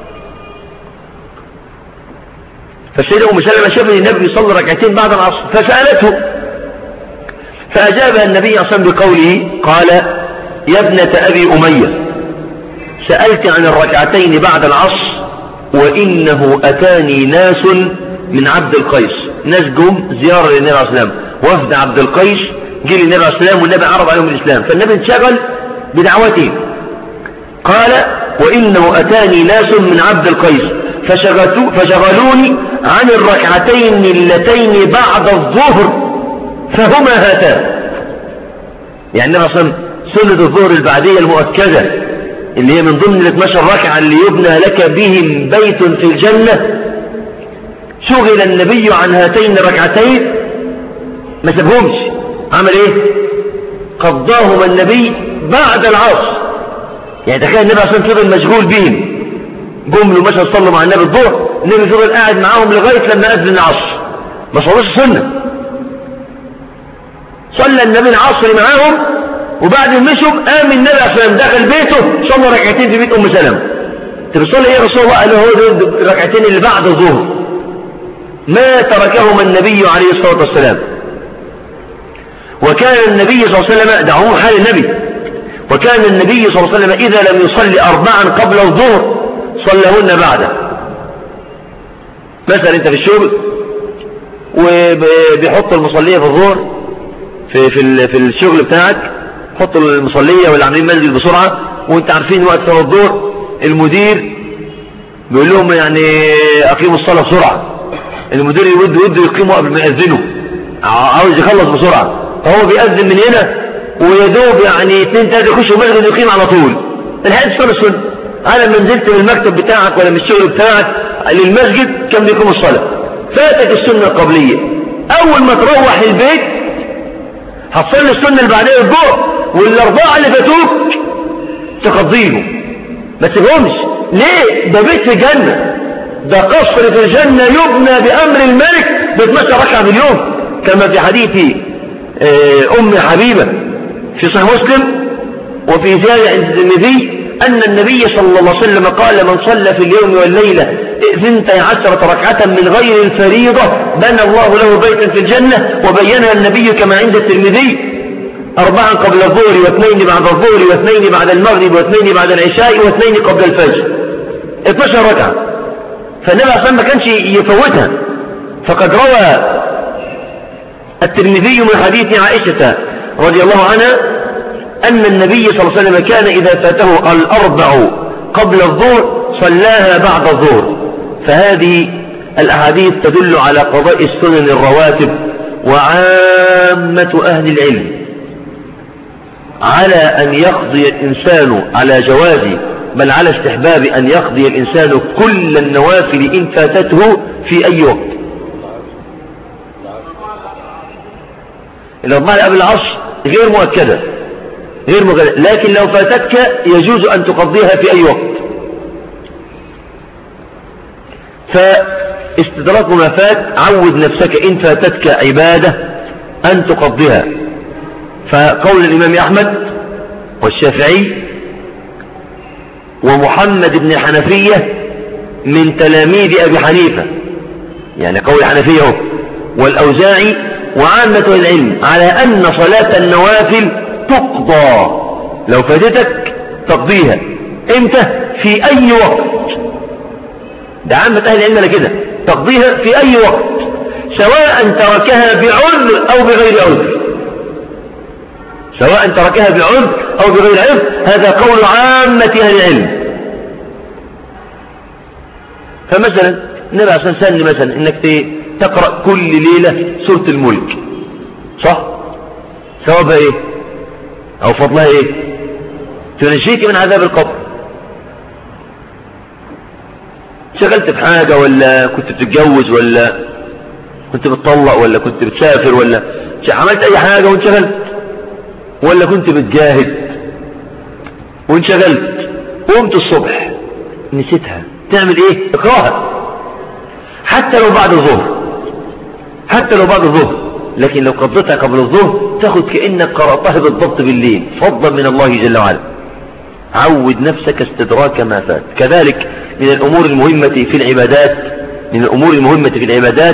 فالسيدة أم سلمة شافت النبي يصلي ركعتين بعد العصر فسألته فأجابها النبي صلى الله عليه وسلم بقوله قال يا ابنة أبي أمية سألت عن الركعتين بعد العصر وإنه أتاني ناس من عبد القيس ناس جم زيارة للنبي عليه السلام وفد عبد القيس جه للنبي عليه السلام والنبي عرض عليهم الإسلام فالنبي انشغل بدعوته قال وإنه أتاني ناس من عبد القيس فشغلوني عن الركعتين اللتين بعد الظهر فهما هاتان يعني النبي صلى سنة الظهر البعدية المؤكدة اللي هي من ضمن ال 12 ركعة اللي يبنى لك بهم بيت في الجنة شغل النبي عن هاتين الركعتين ما سابهمش عمل ايه قضاهما النبي بعد العصر يعني تخيل النبي عشان فضل مشغول بهم جملوا مثلا صلوا مع النبي الظهر النبي فضل قاعد معاهم لغاية لما أذن العصر ما صلوش السنة صلى النبي العصر معاهم وبعد المشوا قام النبي عشان دخل بيته صلى ركعتين في بيت أم سلمة تصلي ايه يا رسول الله قال هو دول الركعتين اللي بعد الظهر ما تركهما النبي عليه الصلاة والسلام وكان النبي صلى الله عليه وسلم دعوه حال النبي وكان النبي صلى الله عليه وسلم إذا لم يصلي أربعا قبل الظهر صلىهن بعده مثلا أنت في الشغل وبيحط المصلية في الظهر في في في الشغل بتاعك حط المصلية واللي عاملين مسجد بسرعة وانت عارفين وقت صلاة الظهر المدير بيقول لهم يعني اقيموا الصلاة بسرعة المدير يود يود يقيموا قبل ما يأذنوا عاوز يخلص بسرعة فهو بيأذن من هنا ويدوب يعني اثنين ثلاثة يخشوا المسجد يقيم على طول الحقيقة الصلاة السنة انا لما نزلت من المكتب بتاعك ولا من الشغل بتاعك للمسجد كان بيقيم الصلاة فاتك السنة القبلية اول ما تروح البيت هتصلي السنة اللي بعدها الظهر والاربعة اللي فاتوك تقضيهم ما تسيبهمش ليه ده بيت في جنة ده قصر في الجنة يبنى بأمر الملك ب 12 ركعة في اليوم كما في حديث آه، أم حبيبة في صحيح مسلم وفي زيادة عند الترمذي أن النبي صلى الله عليه وسلم قال من صلى في اليوم والليلة ثنتي عشرة ركعة من غير الفريضة بنى الله له بيتا في الجنة وبينها النبي كما عند الترمذي أربعا قبل الظهر واثنين بعد الظهر واثنين بعد المغرب واثنين بعد العشاء واثنين قبل الفجر 12 ركعة فالنبي عليه ما كانش يفوتها فقد روى الترمذي من حديث عائشة رضي الله عنها أن النبي صلى الله عليه وسلم كان إذا فاته الأربع قبل الظهر صلاها بعد الظهر فهذه الأحاديث تدل على قضاء السنن الرواتب وعامة أهل العلم على أن يقضي الإنسان على جواز بل على استحباب أن يقضي الإنسان كل النوافل إن فاتته في أي وقت الأربعة قبل العصر غير مؤكدة غير مؤكدة لكن لو فاتتك يجوز أن تقضيها في أي وقت فاستدراك ما فات عود نفسك إن فاتتك عبادة أن تقضيها فقول الإمام أحمد والشافعي ومحمد بن الحنفية من تلاميذ أبي حنيفة يعني قول الحنفية والأوزاعي وعامة العلم على أن صلاة النوافل تقضى لو فاتتك تقضيها امتى في أي وقت ده عامة أهل العلم كده تقضيها في أي وقت سواء تركها بعذر أو بغير عذر سواء تركها بعذر أو بغير عذر هذا قول عامة أهل العلم فمثلا النبي عليه الصلاة مثلا انك تقرأ كل ليلة سورة الملك صح ثوابها ايه او فضلها ايه تنجيك من عذاب القبر شغلت في حاجة ولا كنت بتتجوز ولا كنت بتطلق ولا كنت بتسافر ولا عملت اي حاجة وانشغلت ولا كنت بتجاهد وانشغلت قمت الصبح نسيتها تعمل ايه اقراها حتى لو بعد الظهر حتى لو بعد الظهر لكن لو قضيتها قبل الظهر تاخد كأنك قرأتها بالضبط بالليل فضلا من الله جل وعلا عود نفسك استدراك ما فات كذلك من الأمور المهمة في العبادات من الأمور المهمة في العبادات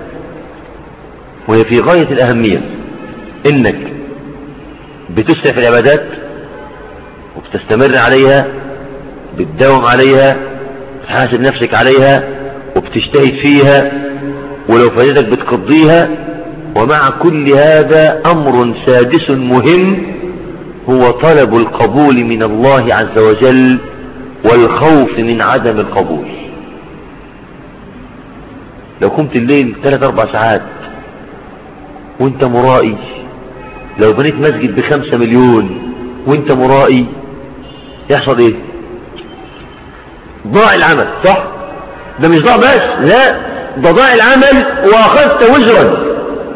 وهي في غاية الأهمية إنك بتسرع في العبادات وبتستمر عليها بتداوم عليها بتحاسب نفسك عليها وبتجتهد فيها ولو فاتتك بتقضيها ومع كل هذا أمر سادس مهم هو طلب القبول من الله عز وجل والخوف من عدم القبول لو قمت الليل ثلاث أربع ساعات وانت مرائي لو بنيت مسجد بخمسة مليون وانت مرائي يحصل ايه ضاع العمل صح ده مش ضاع بس لا ده ضاع العمل واخذت وزرا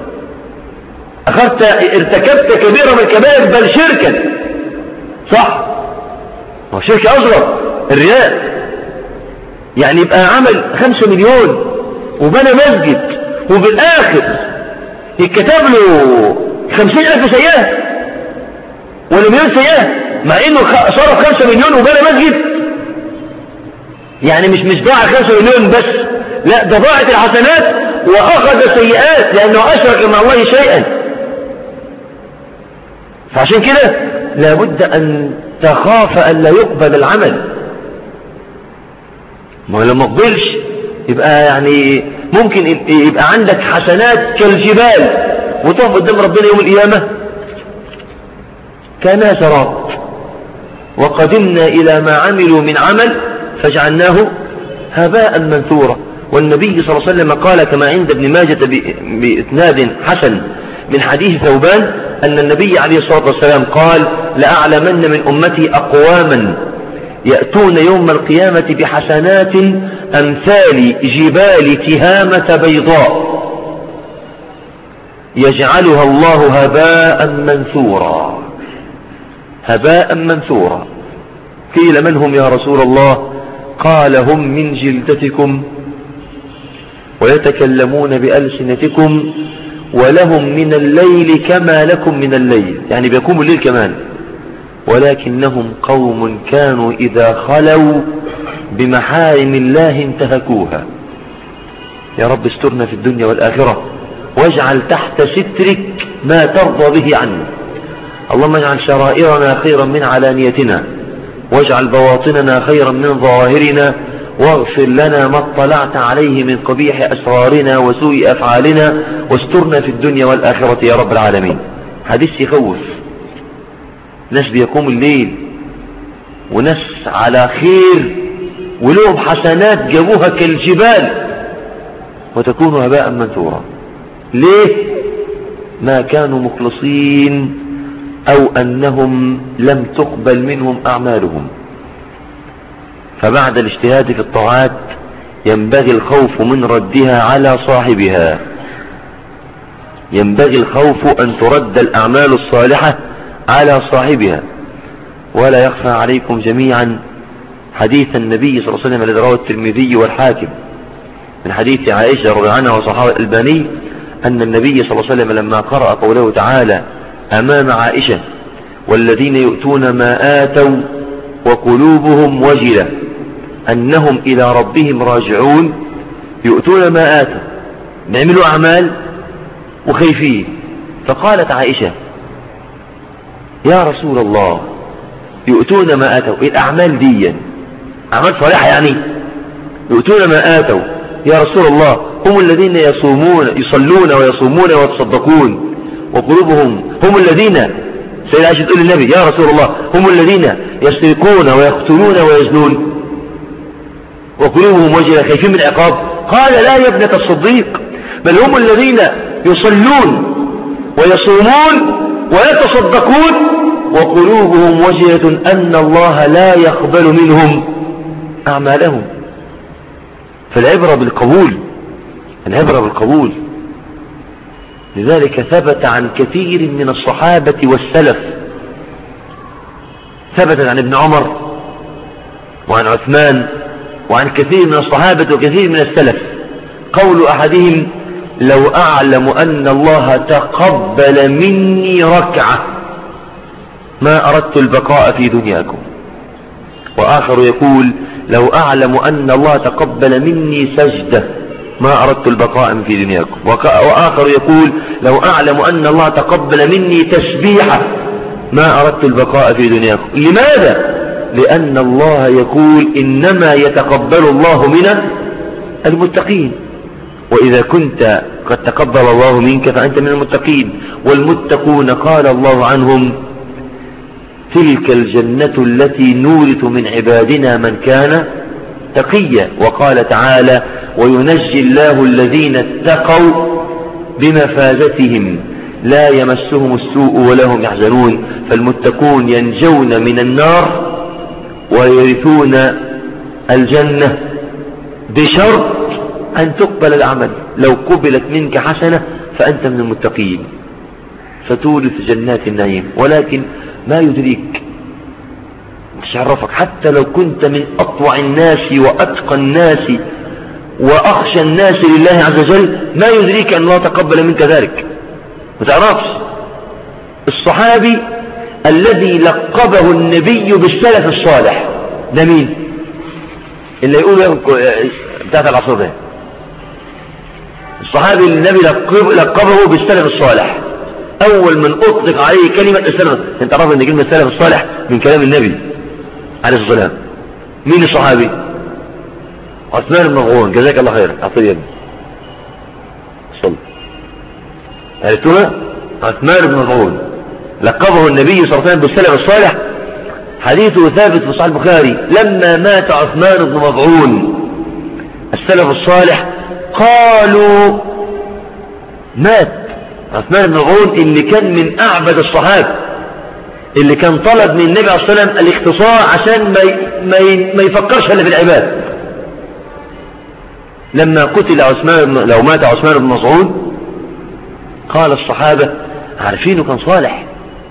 اخذت ارتكبت كبيرة من الكبائر بل شركا صح هو شركة اصغر الرياء يعني يبقى عمل خمسة مليون وبنى مسجد وبالاخر يتكتب له خمسين الف سيئة ولا مليون سيئة مع انه صرف خمسة مليون وبنى مسجد يعني مش مش ضاع خمسة مليون بس لا ده ضاعت الحسنات وأخذ سيئات لأنه أشرك مع الله شيئا فعشان كده لابد أن تخاف أن لا يقبل العمل ما لو ما قبلش يبقى يعني ممكن يبقى عندك حسنات كالجبال وتقف قدام ربنا يوم القيامة كانها سراب وقدمنا إلى ما عملوا من عمل فجعلناه هباء منثورا والنبي صلى الله عليه وسلم قال كما عند ابن ماجة بإثناد حسن من حديث ثوبان أن النبي عليه الصلاة والسلام قال لأعلمن من أمتي أقواما يأتون يوم القيامة بحسنات أمثال جبال تهامة بيضاء يجعلها الله هباء منثورا هباء منثورا قيل من هم يا رسول الله قال هم من جلدتكم ويتكلمون بألسنتكم ولهم من الليل كما لكم من الليل يعني بيقوموا الليل كمان ولكنهم قوم كانوا إذا خلوا بمحارم الله انتهكوها يا رب استرنا في الدنيا والآخرة واجعل تحت سترك ما ترضى به عنا اللهم اجعل شرائرنا خيرا من علانيتنا واجعل بواطننا خيرا من ظواهرنا واغفر لنا ما اطلعت عليه من قبيح أسرارنا وسوء أفعالنا واسترنا في الدنيا والآخرة يا رب العالمين حديث يخوف ناس بيقوم الليل وناس على خير ولهم حسنات جابوها كالجبال وتكون هباء منثورا ليه ما كانوا مخلصين أو أنهم لم تقبل منهم أعمالهم فبعد الاجتهاد في الطاعات ينبغي الخوف من ردها على صاحبها ينبغي الخوف أن ترد الأعمال الصالحة على صاحبها ولا يخفى عليكم جميعا حديث النبي صلى الله عليه وسلم الذي رواه الترمذي والحاكم من حديث عائشة رضي عنها وصحابة الألباني أن النبي صلى الله عليه وسلم لما قرأ قوله تعالى أمام عائشة والذين يؤتون ما آتوا وقلوبهم وجلة أنهم إلى ربهم راجعون يؤتون ما آتوا بيعملوا أعمال وخيفين فقالت عائشة يا رسول الله يؤتون ما آتوا الأعمال دي أعمال صالحة يعني يؤتون ما آتوا يا رسول الله هم الذين يصومون يصلون ويصومون ويتصدقون وقلوبهم هم الذين سيدة عائشة تقول للنبي يا رسول الله هم الذين يسرقون ويقتلون ويزنون وقلوبهم وجهة خايفين من العقاب قال لا يا ابنة الصديق بل هم الذين يصلون ويصومون ويتصدقون وقلوبهم وجهة أن الله لا يقبل منهم أعمالهم فالعبرة بالقبول العبرة بالقبول لذلك ثبت عن كثير من الصحابة والسلف ثبت عن ابن عمر وعن عثمان وعن كثير من الصحابة وكثير من السلف قول أحدهم لو أعلم أن الله تقبل مني ركعة ما أردت البقاء في دنياكم وآخر يقول لو أعلم أن الله تقبل مني سجدة ما أردت البقاء في دنياكم وآخر يقول لو أعلم أن الله تقبل مني تسبيحة ما أردت البقاء في دنياكم لماذا؟ لأن الله يقول إنما يتقبل الله من المتقين وإذا كنت قد تقبل الله منك فأنت من المتقين والمتقون قال الله عنهم تلك الجنة التي نورث من عبادنا من كان تقيا وقال تعالى وينجي الله الذين اتقوا بمفازتهم لا يمسهم السوء ولا هم يحزنون فالمتقون ينجون من النار ويرثون الجنة بشرط أن تقبل العمل لو قبلت منك حسنة فأنت من المتقين فتورث جنات النعيم ولكن ما يدريك مش عرفك حتى لو كنت من أطوع الناس وأتقى الناس وأخشى الناس لله عز وجل ما يدريك أن الله تقبل منك ذلك ما تعرفش الصحابي الذي لقبه النبي بالسلف الصالح ده مين اللي يقول بتاعت العصر ده الصحابي النبي لقبه بالسلف الصالح أول من أطلق عليه كلمة السلف أنت عرف أن كلمة السلف الصالح من كلام النبي عليه الصلاة والسلام مين الصحابي عثمان بن مغون جزاك الله خير أعطيه يدي صل عرفتوها عثمان بن مغون لقبه النبي صلى الله عليه وسلم بالسلف الصالح حديثه ثابت في صحيح البخاري لما مات عثمان بن مضعون السلف الصالح قالوا مات عثمان بن مضعون اللي كان من أعبد الصحابة اللي كان طلب من النبي عليه الصلاة والسلام الاختصار عشان ما ما ما يفكرش الا في العباد لما قتل عثمان لو مات عثمان بن مسعود قال الصحابة عارفينه كان صالح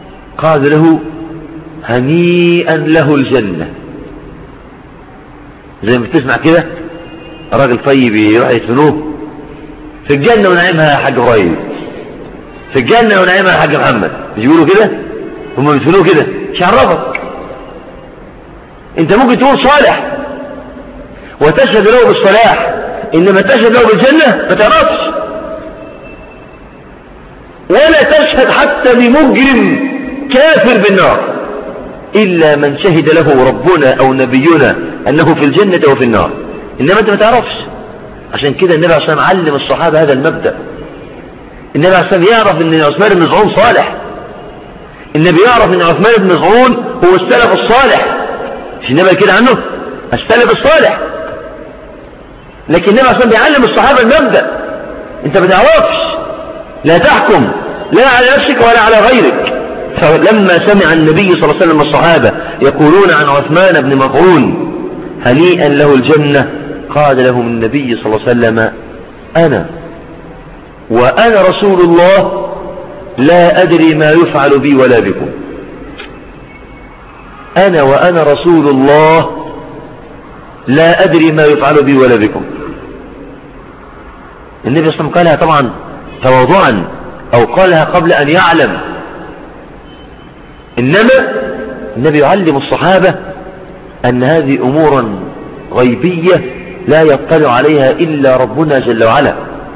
قال له هنيئا له الجنة زي ما بتسمع كده راجل طيب يروح يدفنوه في الجنة ونعيمها يا حاج ابراهيم في الجنة ونعيمها يا حاج محمد مش بيقولوا كده هم بيدفنوه كده مش عرفك انت ممكن تقول صالح وتشهد له بالصلاح انما تشهد له بالجنة ما تعرفش ولا تشهد حتى بمجرم كافر بالنار إلا من شهد له ربنا أو نبينا أنه في الجنة وفي النار إنما أنت ما تعرفش عشان كده النبي عليه الصلاة علم الصحابة هذا المبدأ النبي عليه الصلاة يعرف أن عثمان بن مزعون صالح النبي يعرف أن عثمان بن مزعون هو السلف الصالح مش النبي كده عنه السلف الصالح لكن النبي عليه بيعلم الصحابة المبدأ انت ما تعرفش لا تحكم لا على نفسك ولا على غيرك فلما سمع النبي صلى الله عليه وسلم الصحابة يقولون عن عثمان بن مطعون هنيئا له الجنة قال لهم النبي صلى الله عليه وسلم أنا وأنا رسول الله لا أدري ما يفعل بي ولا بكم أنا وأنا رسول الله لا أدري ما يفعل بي ولا بكم النبي صلى الله عليه وسلم قالها طبعا تواضعا أو قالها قبل أن يعلم إنما النبي يعلم الصحابة أن هذه أمورا غيبية لا يطلع عليها إلا ربنا جل وعلا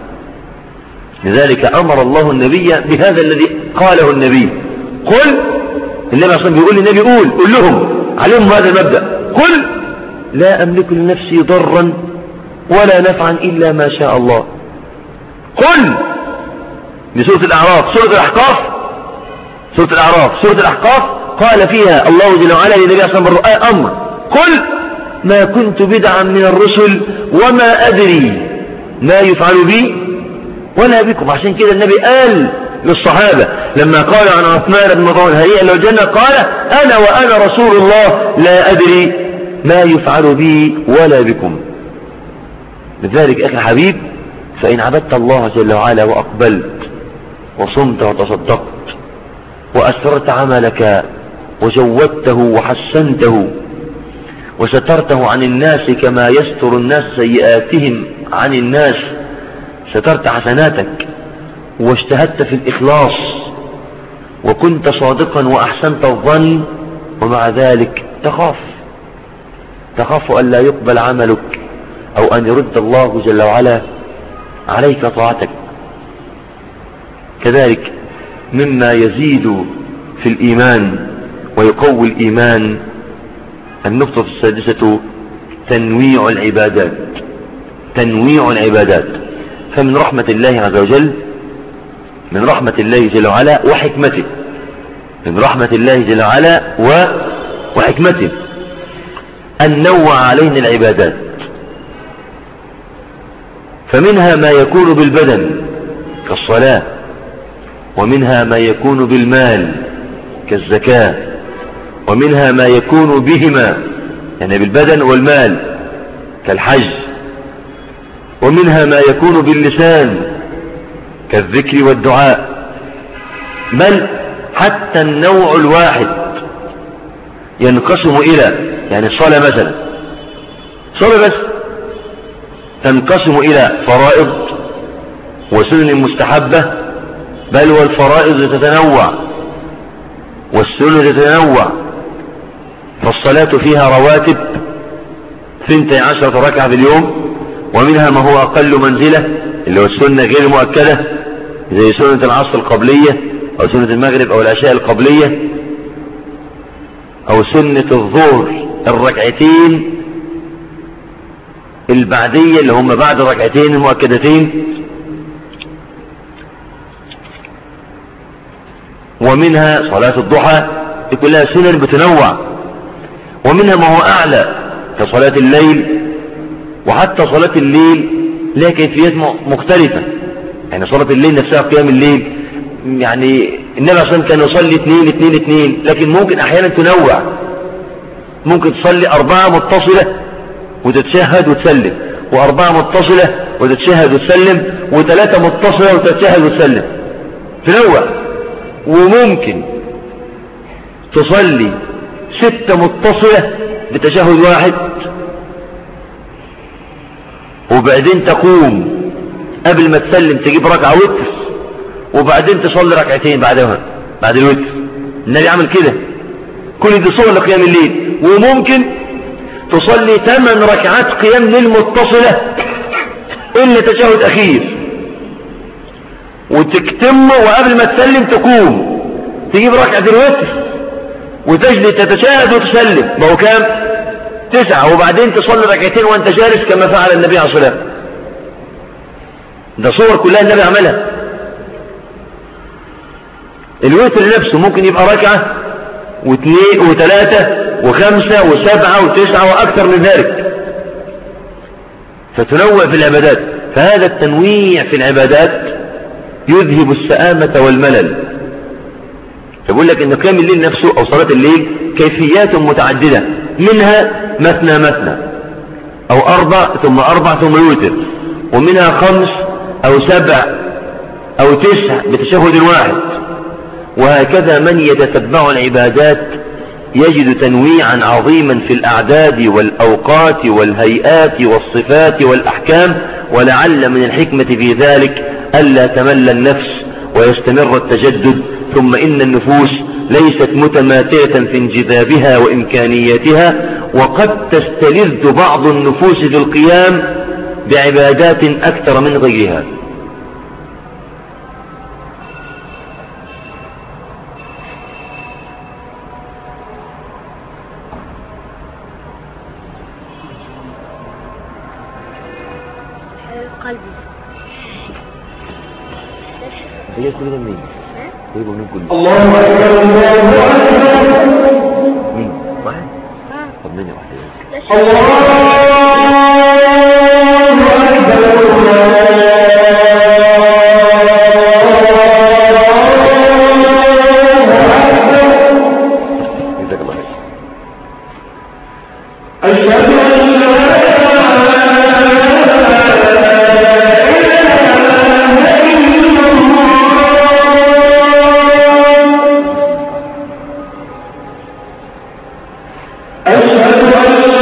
لذلك أمر الله النبي بهذا الذي قاله النبي قل النبي صلى الله عليه وسلم بيقول للنبي قول قل لهم علمهم هذا المبدأ قل لا أملك لنفسي ضرا ولا نفعا إلا ما شاء الله قل بسورة الأعراف سورة الأحقاف سورة الأعراف سورة الأحقاف قال فيها الله جل وعلا للنبي صلى الله عليه وسلم أمر قل ما كنت بدعا من الرسل وما أدري ما يفعل بي ولا بكم عشان كده النبي قال للصحابة لما قال عن عثمان بن مطعون هيئا لو الجنة قال أنا وأنا رسول الله لا أدري ما يفعل بي ولا بكم لذلك أخي الحبيب فإن عبدت الله جل وعلا وأقبلت وصمت وتصدقت وأسررت عملك وجودته وحسنته وسترته عن الناس كما يستر الناس سيئاتهم عن الناس سترت حسناتك واجتهدت في الإخلاص وكنت صادقا وأحسنت الظن ومع ذلك تخاف تخاف أن لا يقبل عملك أو أن يرد الله جل وعلا عليك طاعتك كذلك مما يزيد في الإيمان ويقوي الإيمان النقطة السادسة تنويع العبادات تنويع العبادات فمن رحمة الله عز وجل من رحمة الله جل وعلا وحكمته من رحمة الله جل وعلا و... وحكمته أن نوع علينا العبادات فمنها ما يكون بالبدن كالصلاة ومنها ما يكون بالمال كالزكاة ومنها ما يكون بهما يعني بالبدن والمال كالحج ومنها ما يكون باللسان كالذكر والدعاء بل حتى النوع الواحد ينقسم إلى يعني الصلاة مثلا صلاة بس تنقسم إلى فرائض وسنن مستحبة بل والفرائض تتنوع والسنن تتنوع فالصلاة فيها رواتب ثنتي عشرة ركعة في اليوم ومنها ما هو أقل منزلة اللي هو السنة غير مؤكدة زي سنة العصر القبلية أو سنة المغرب أو العشاء القبلية أو سنة الظهر الركعتين البعدية اللي هم بعد الركعتين المؤكدتين ومنها صلاة الضحى دي كلها سنن بتنوع ومنها ما هو أعلى كصلاة الليل وحتى صلاة الليل لها كيفيات مختلفة يعني صلاة الليل نفسها قيام الليل يعني النبي صلى الله عليه وسلم كان يصلي اثنين اثنين اثنين لكن ممكن احيانا تنوع ممكن تصلي اربعة متصلة وتتشهد وتسلم واربعة متصلة وتتشهد وتسلم وثلاثة متصلة وتتشهد وتسلم تنوع وممكن تصلي ستة متصلة بتشهد واحد وبعدين تقوم قبل ما تسلم تجيب ركعة وتر وبعدين تصلي ركعتين بعدها بعد الوتر النبي عمل كده كل دي صور لقيام الليل وممكن تصلي ثمان ركعات قيام ليل متصلة إلا تشهد أخير وتكتمه وقبل ما تسلم تقوم تجيب ركعة الوتر وتجلس تتشاهد وتسلم ما هو كام تسعة وبعدين تصلي ركعتين وانت جالس كما فعل النبي عليه الصلاة والسلام ده صور كلها النبي عملها الوتر نفسه ممكن يبقى ركعة واثنين وثلاثة وخمسة وسبعة وتسعة وأكثر من ذلك فتنوع في العبادات فهذا التنويع في العبادات يذهب السآمة والملل فبقول لك ان قيام الليل نفسه او صلاة الليل كيفيات متعددة منها مثنى مثنى او اربع ثم اربع ثم يوتر ومنها خمس او سبع او تسع بتشهد واحد وهكذا من يتتبع العبادات يجد تنويعا عظيما في الأعداد والأوقات والهيئات والصفات والأحكام ولعل من الحكمة في ذلك ألا تمل النفس ويستمر التجدد ثم إن النفوس ليست متماتعة في انجذابها وإمكانياتها وقد تستلذ بعض النفوس في القيام بعبادات أكثر من غيرها قلبي هي كل ده منين؟ جايبه منين كله؟ الله أكبر الله أكبر مين؟ واحد؟ ها طب مني واحدة لا شيء جزاك الله خير أشهد أن لا أشهد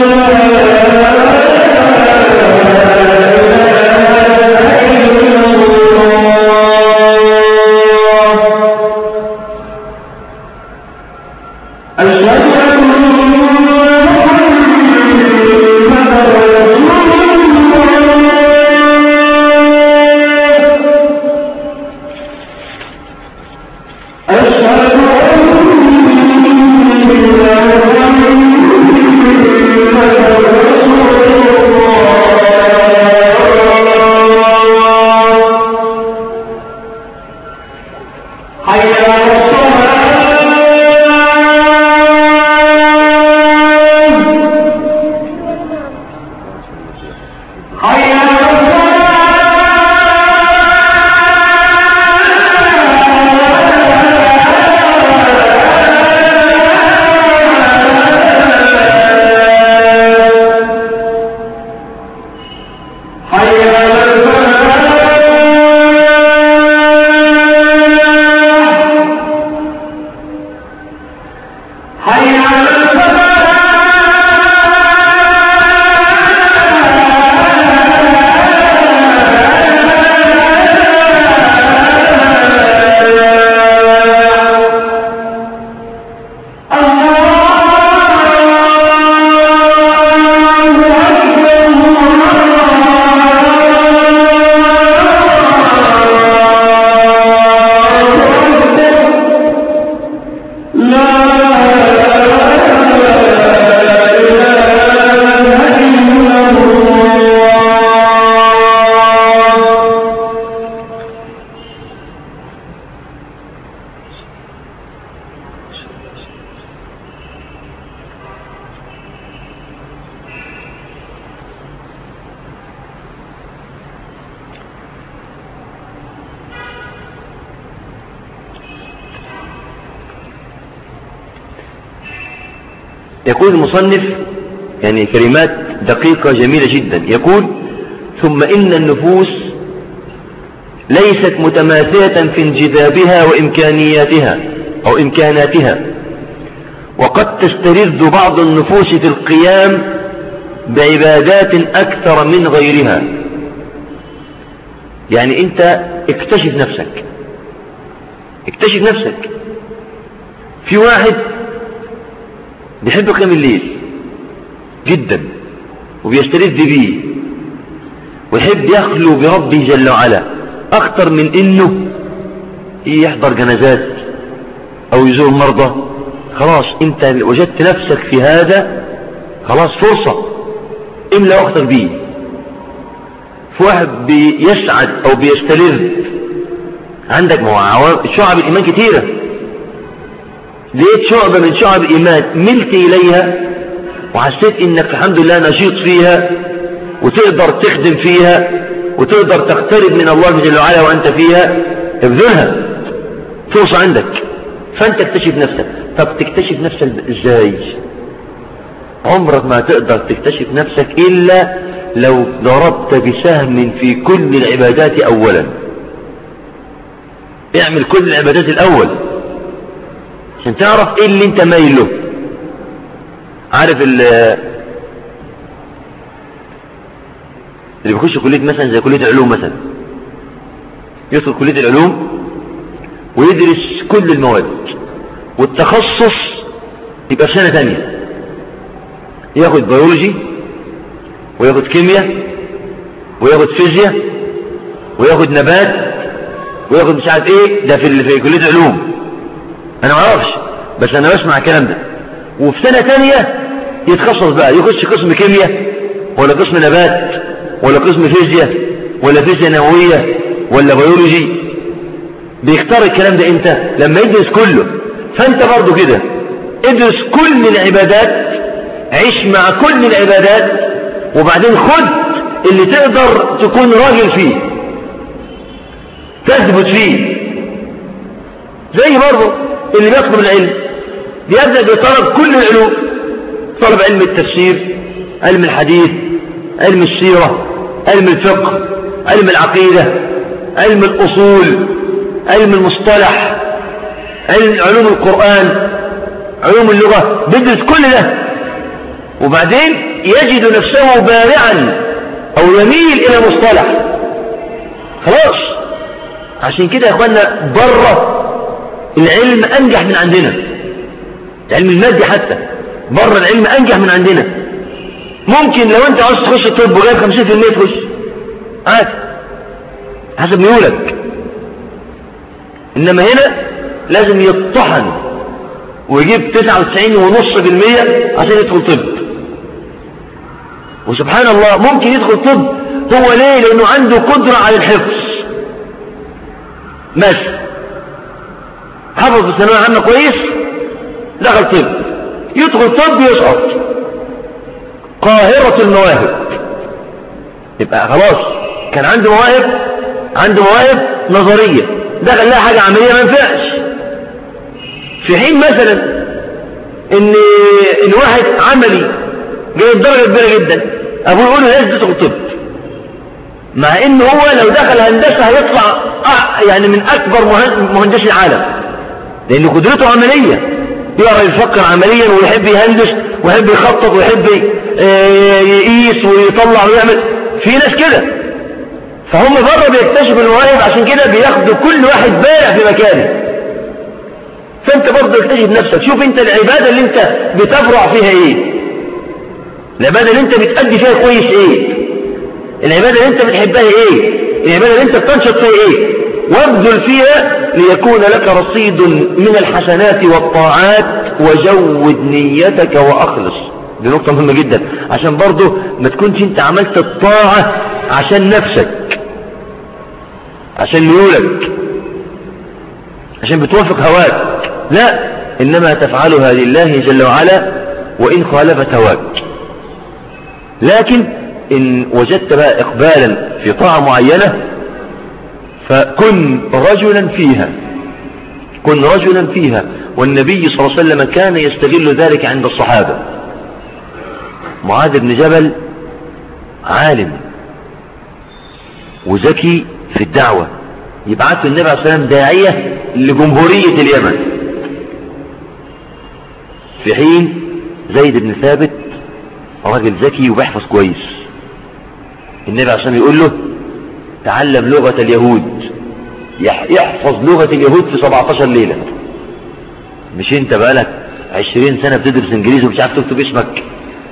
حي على الصلاة حي على الصلاة حي على الفلاح حي على يقول المصنف يعني كلمات دقيقة جميلة جدا يقول ثم إن النفوس ليست متماثلة في انجذابها وإمكانياتها أو إمكاناتها وقد تسترد بعض النفوس في القيام بعبادات أكثر من غيرها يعني انت اكتشف نفسك اكتشف نفسك في واحد بيحب قيام الليل جدا وبيستلذ بيه ويحب يخلو بربه جل وعلا اكتر من انه يحضر جنازات او يزور مرضى خلاص انت وجدت نفسك في هذا خلاص فرصة املى وقتك بيه في واحد بيسعد او بيستلذ عندك شعب الايمان كتيرة لقيت شعبة من شعب الايمان ملت اليها وحسيت انك الحمد لله نشيط فيها وتقدر تخدم فيها وتقدر تقترب من الله جل وعلا وانت فيها ابذلها فرصة عندك فانت اكتشف نفسك طب تكتشف نفسك ازاي عمرك ما تقدر تكتشف نفسك الا لو ضربت بسهم في كل العبادات اولا اعمل كل العبادات الاول عشان تعرف ايه اللي انت مايل له عارف اللي بيخش كلية مثلا زي كلية العلوم مثلا يدخل كلية العلوم ويدرس كل المواد والتخصص يبقى في سنة ثانية ياخد بيولوجي وياخد كيمياء وياخد فيزياء وياخد نبات وياخد مش عارف ايه ده في في كلية علوم انا ما اعرفش بس انا بسمع الكلام ده وفي سنة ثانية يتخصص بقى يخش قسم كيمياء ولا قسم نبات ولا قسم فيزياء ولا فيزياء نووية ولا بيولوجي بيختار الكلام ده امتى لما يدرس كله فانت برضو كده ادرس كل العبادات عيش مع كل العبادات وبعدين خد اللي تقدر تكون راجل فيه تثبت فيه زي برضه اللي بيطلب العلم بيبدأ بطلب كل العلوم طلب علم التفسير علم الحديث علم السيرة علم الفقه علم العقيدة علم الأصول علم المصطلح علم علوم القرآن علوم اللغة بيدرس كل ده وبعدين يجد نفسه بارعا او يميل الى مصطلح خلاص عشان كده يا اخوانا بره العلم انجح من عندنا العلم المادي حتى بره العلم انجح من عندنا ممكن لو انت عاوز تخش الطب وجايب 50% تخش عادي حسب ميولك انما هنا لازم يطحن ويجيب 99.5% عشان يدخل طب وسبحان الله ممكن يدخل طب هو ليه لانه عنده قدرة على الحفظ ماشي حفظ في الثانوية العامة كويس دخل طب يدخل طب يسقط قاهرة المواهب يبقى خلاص كان عنده مواهب عنده مواهب نظرية دخل لها حاجة عملية ما ينفعش في حين مثلا ان الواحد عملي جايب درجة كبيرة جدا ابوه يقول له لازم تدخل طب مع ان هو لو دخل هندسة هيطلع يعني من اكبر مهندسي العالم لان قدرته عملية يقرا يفكر عمليا ويحب يهندس ويحب يخطط ويحب يقيس ويطلع ويعمل في ناس كده فهم بره بيكتشفوا المواهب عشان كده بياخدوا كل واحد بارع في مكانه فانت برضه اكتشف نفسك شوف انت العبادة اللي انت بتبرع فيها ايه العبادة اللي انت بتأدي فيها كويس ايه العبادة اللي انت بتحبها ايه العبادة اللي انت بتنشط فيها ايه وابذل فيها ليكون لك رصيد من الحسنات والطاعات وجود نيتك واخلص دي نقطة مهمة جدا عشان برضه ما تكونش انت عملت الطاعة عشان نفسك عشان ميولك عشان بتوافق هواك لا إنما تفعلها لله جل وعلا وإن خالفت هواك لكن إن وجدت بقى إقبالا في طاعة معينة فكن رجلا فيها كن رجلا فيها والنبي صلى الله عليه وسلم كان يستغل ذلك عند الصحابة معاذ بن جبل عالم وذكي في الدعوة يبعث النبي عليه الصلاة والسلام داعية لجمهورية اليمن في حين زيد بن ثابت راجل ذكي وبيحفظ كويس النبي عليه الصلاة والسلام يقول له تعلم لغة اليهود يحفظ لغة اليهود في 17 ليلة مش انت بقالك 20 سنة بتدرس انجليزي ومش عارف تكتب اسمك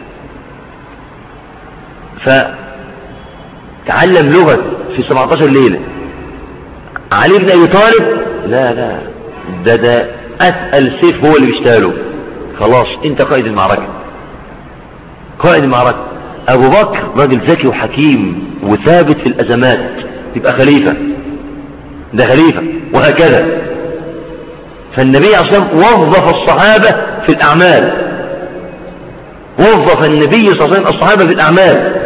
فتعلم لغة في 17 ليلة علي بن ابي طالب لا لا ده ده اتقل سيف هو اللي بيشتغله خلاص انت قائد المعركة قائد المعركة ابو بكر راجل ذكي وحكيم وثابت في الازمات يبقى خليفة ده خليفة وهكذا فالنبي عليه الصلاة والسلام وظف الصحابة في الأعمال وظف النبي صلى الله عليه وسلم الصحابة في الأعمال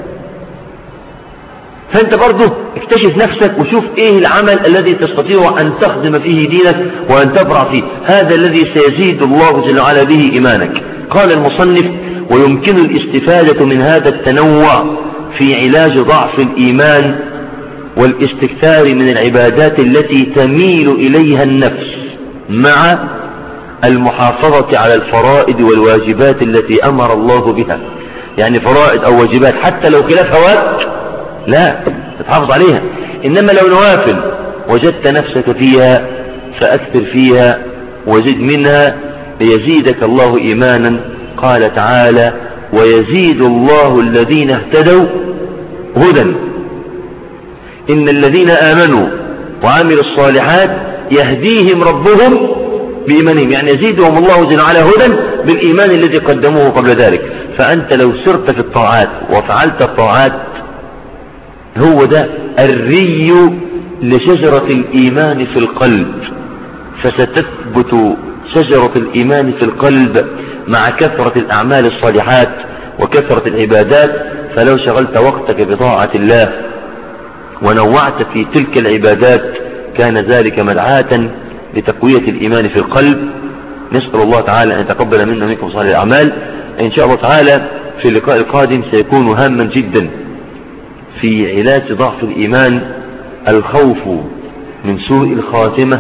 فأنت برضه اكتشف نفسك وشوف ايه العمل الذي تستطيع أن تخدم فيه دينك وأن تبرع فيه هذا الذي سيزيد الله جل وعلا به إيمانك قال المصنف ويمكن الاستفادة من هذا التنوع في علاج ضعف الإيمان والاستكثار من العبادات التي تميل إليها النفس مع المحافظة على الفرائض والواجبات التي أمر الله بها يعني فرائض أو واجبات حتى لو خلاف هواك لا تتحافظ عليها إنما لو نوافل وجدت نفسك فيها فأكثر فيها وزد منها ليزيدك الله إيمانا قال تعالى ويزيد الله الذين اهتدوا هدى إن الذين آمنوا وعملوا الصالحات يهديهم ربهم بإيمانهم يعني يزيدهم الله جل وعلا هدى بالإيمان الذي قدموه قبل ذلك فأنت لو سرت في الطاعات وفعلت الطاعات هو ده الري لشجرة الإيمان في القلب فستثبت شجرة الإيمان في القلب مع كثرة الأعمال الصالحات وكثرة العبادات فلو شغلت وقتك بطاعة الله ونوعت في تلك العبادات كان ذلك مدعاة لتقوية الإيمان في القلب نسأل الله تعالى أن يتقبل منا منكم صالح الأعمال إن شاء الله تعالى في اللقاء القادم سيكون هاما جدا في علاج ضعف الإيمان الخوف من سوء الخاتمة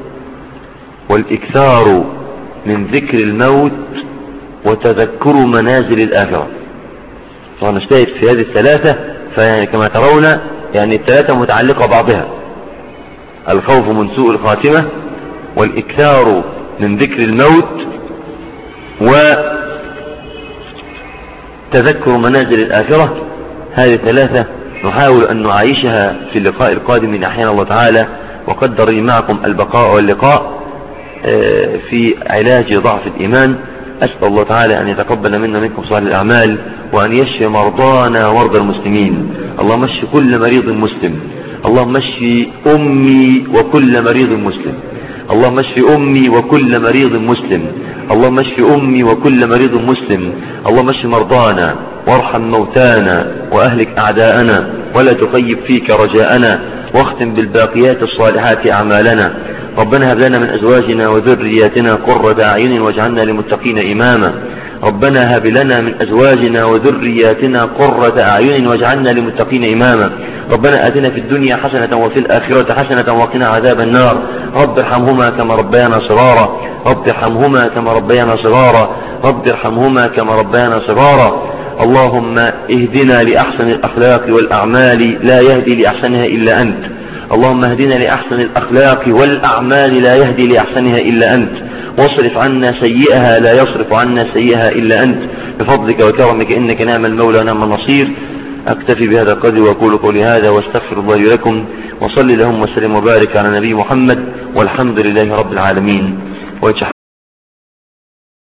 والإكثار من ذكر الموت وتذكر منازل الآخرة فنجتهد في هذه الثلاثة فيعني كما ترون يعني الثلاثة متعلقة بعضها الخوف من سوء الخاتمة والإكثار من ذكر الموت وتذكر منازل الآخرة هذه الثلاثة نحاول أن نعيشها في اللقاء القادم إن أحيانا الله تعالى وقدر لي معكم البقاء واللقاء في علاج ضعف الإيمان أسأل الله تعالى أن يتقبل منا منكم صالح الأعمال وأن يشفي مرضانا ومرضى المسلمين اللهم اشف كل مريض مسلم اللهم اشف أمي وكل مريض مسلم اللهم اشف أمي وكل مريض مسلم اللهم اشف أمي وكل مريض مسلم اللهم اشف مرضانا وارحم موتانا وأهلك أعداءنا ولا تخيب فيك رجاءنا واختم بالباقيات الصالحات أعمالنا ربنا هب لنا من أزواجنا وذرياتنا قرة أعين واجعلنا للمتقين إماما ربنا هب لنا من أزواجنا وذرياتنا قرة أعين واجعلنا للمتقين إماما ربنا آتنا في الدنيا حسنة وفي الآخرة حسنة وقنا عذاب النار رب ارحمهما كما ربيانا صغارا رب ارحمهما كما ربيانا صغارا رب ارحمهما كما ربيانا صغارا اللهم اهدنا لأحسن الأخلاق والأعمال لا يهدي لأحسنها إلا أنت اللهم اهدنا لأحسن الأخلاق والأعمال لا يهدي لأحسنها إلا أنت واصرف عنا سيئها لا يصرف عنا سيئها إلا أنت بفضلك وكرمك إنك نعم المولى ونعم النصير أكتفي بهذا القدر وأقول قولي هذا واستغفر الله لكم وصل اللهم وسلم وبارك على نبي محمد والحمد لله رب العالمين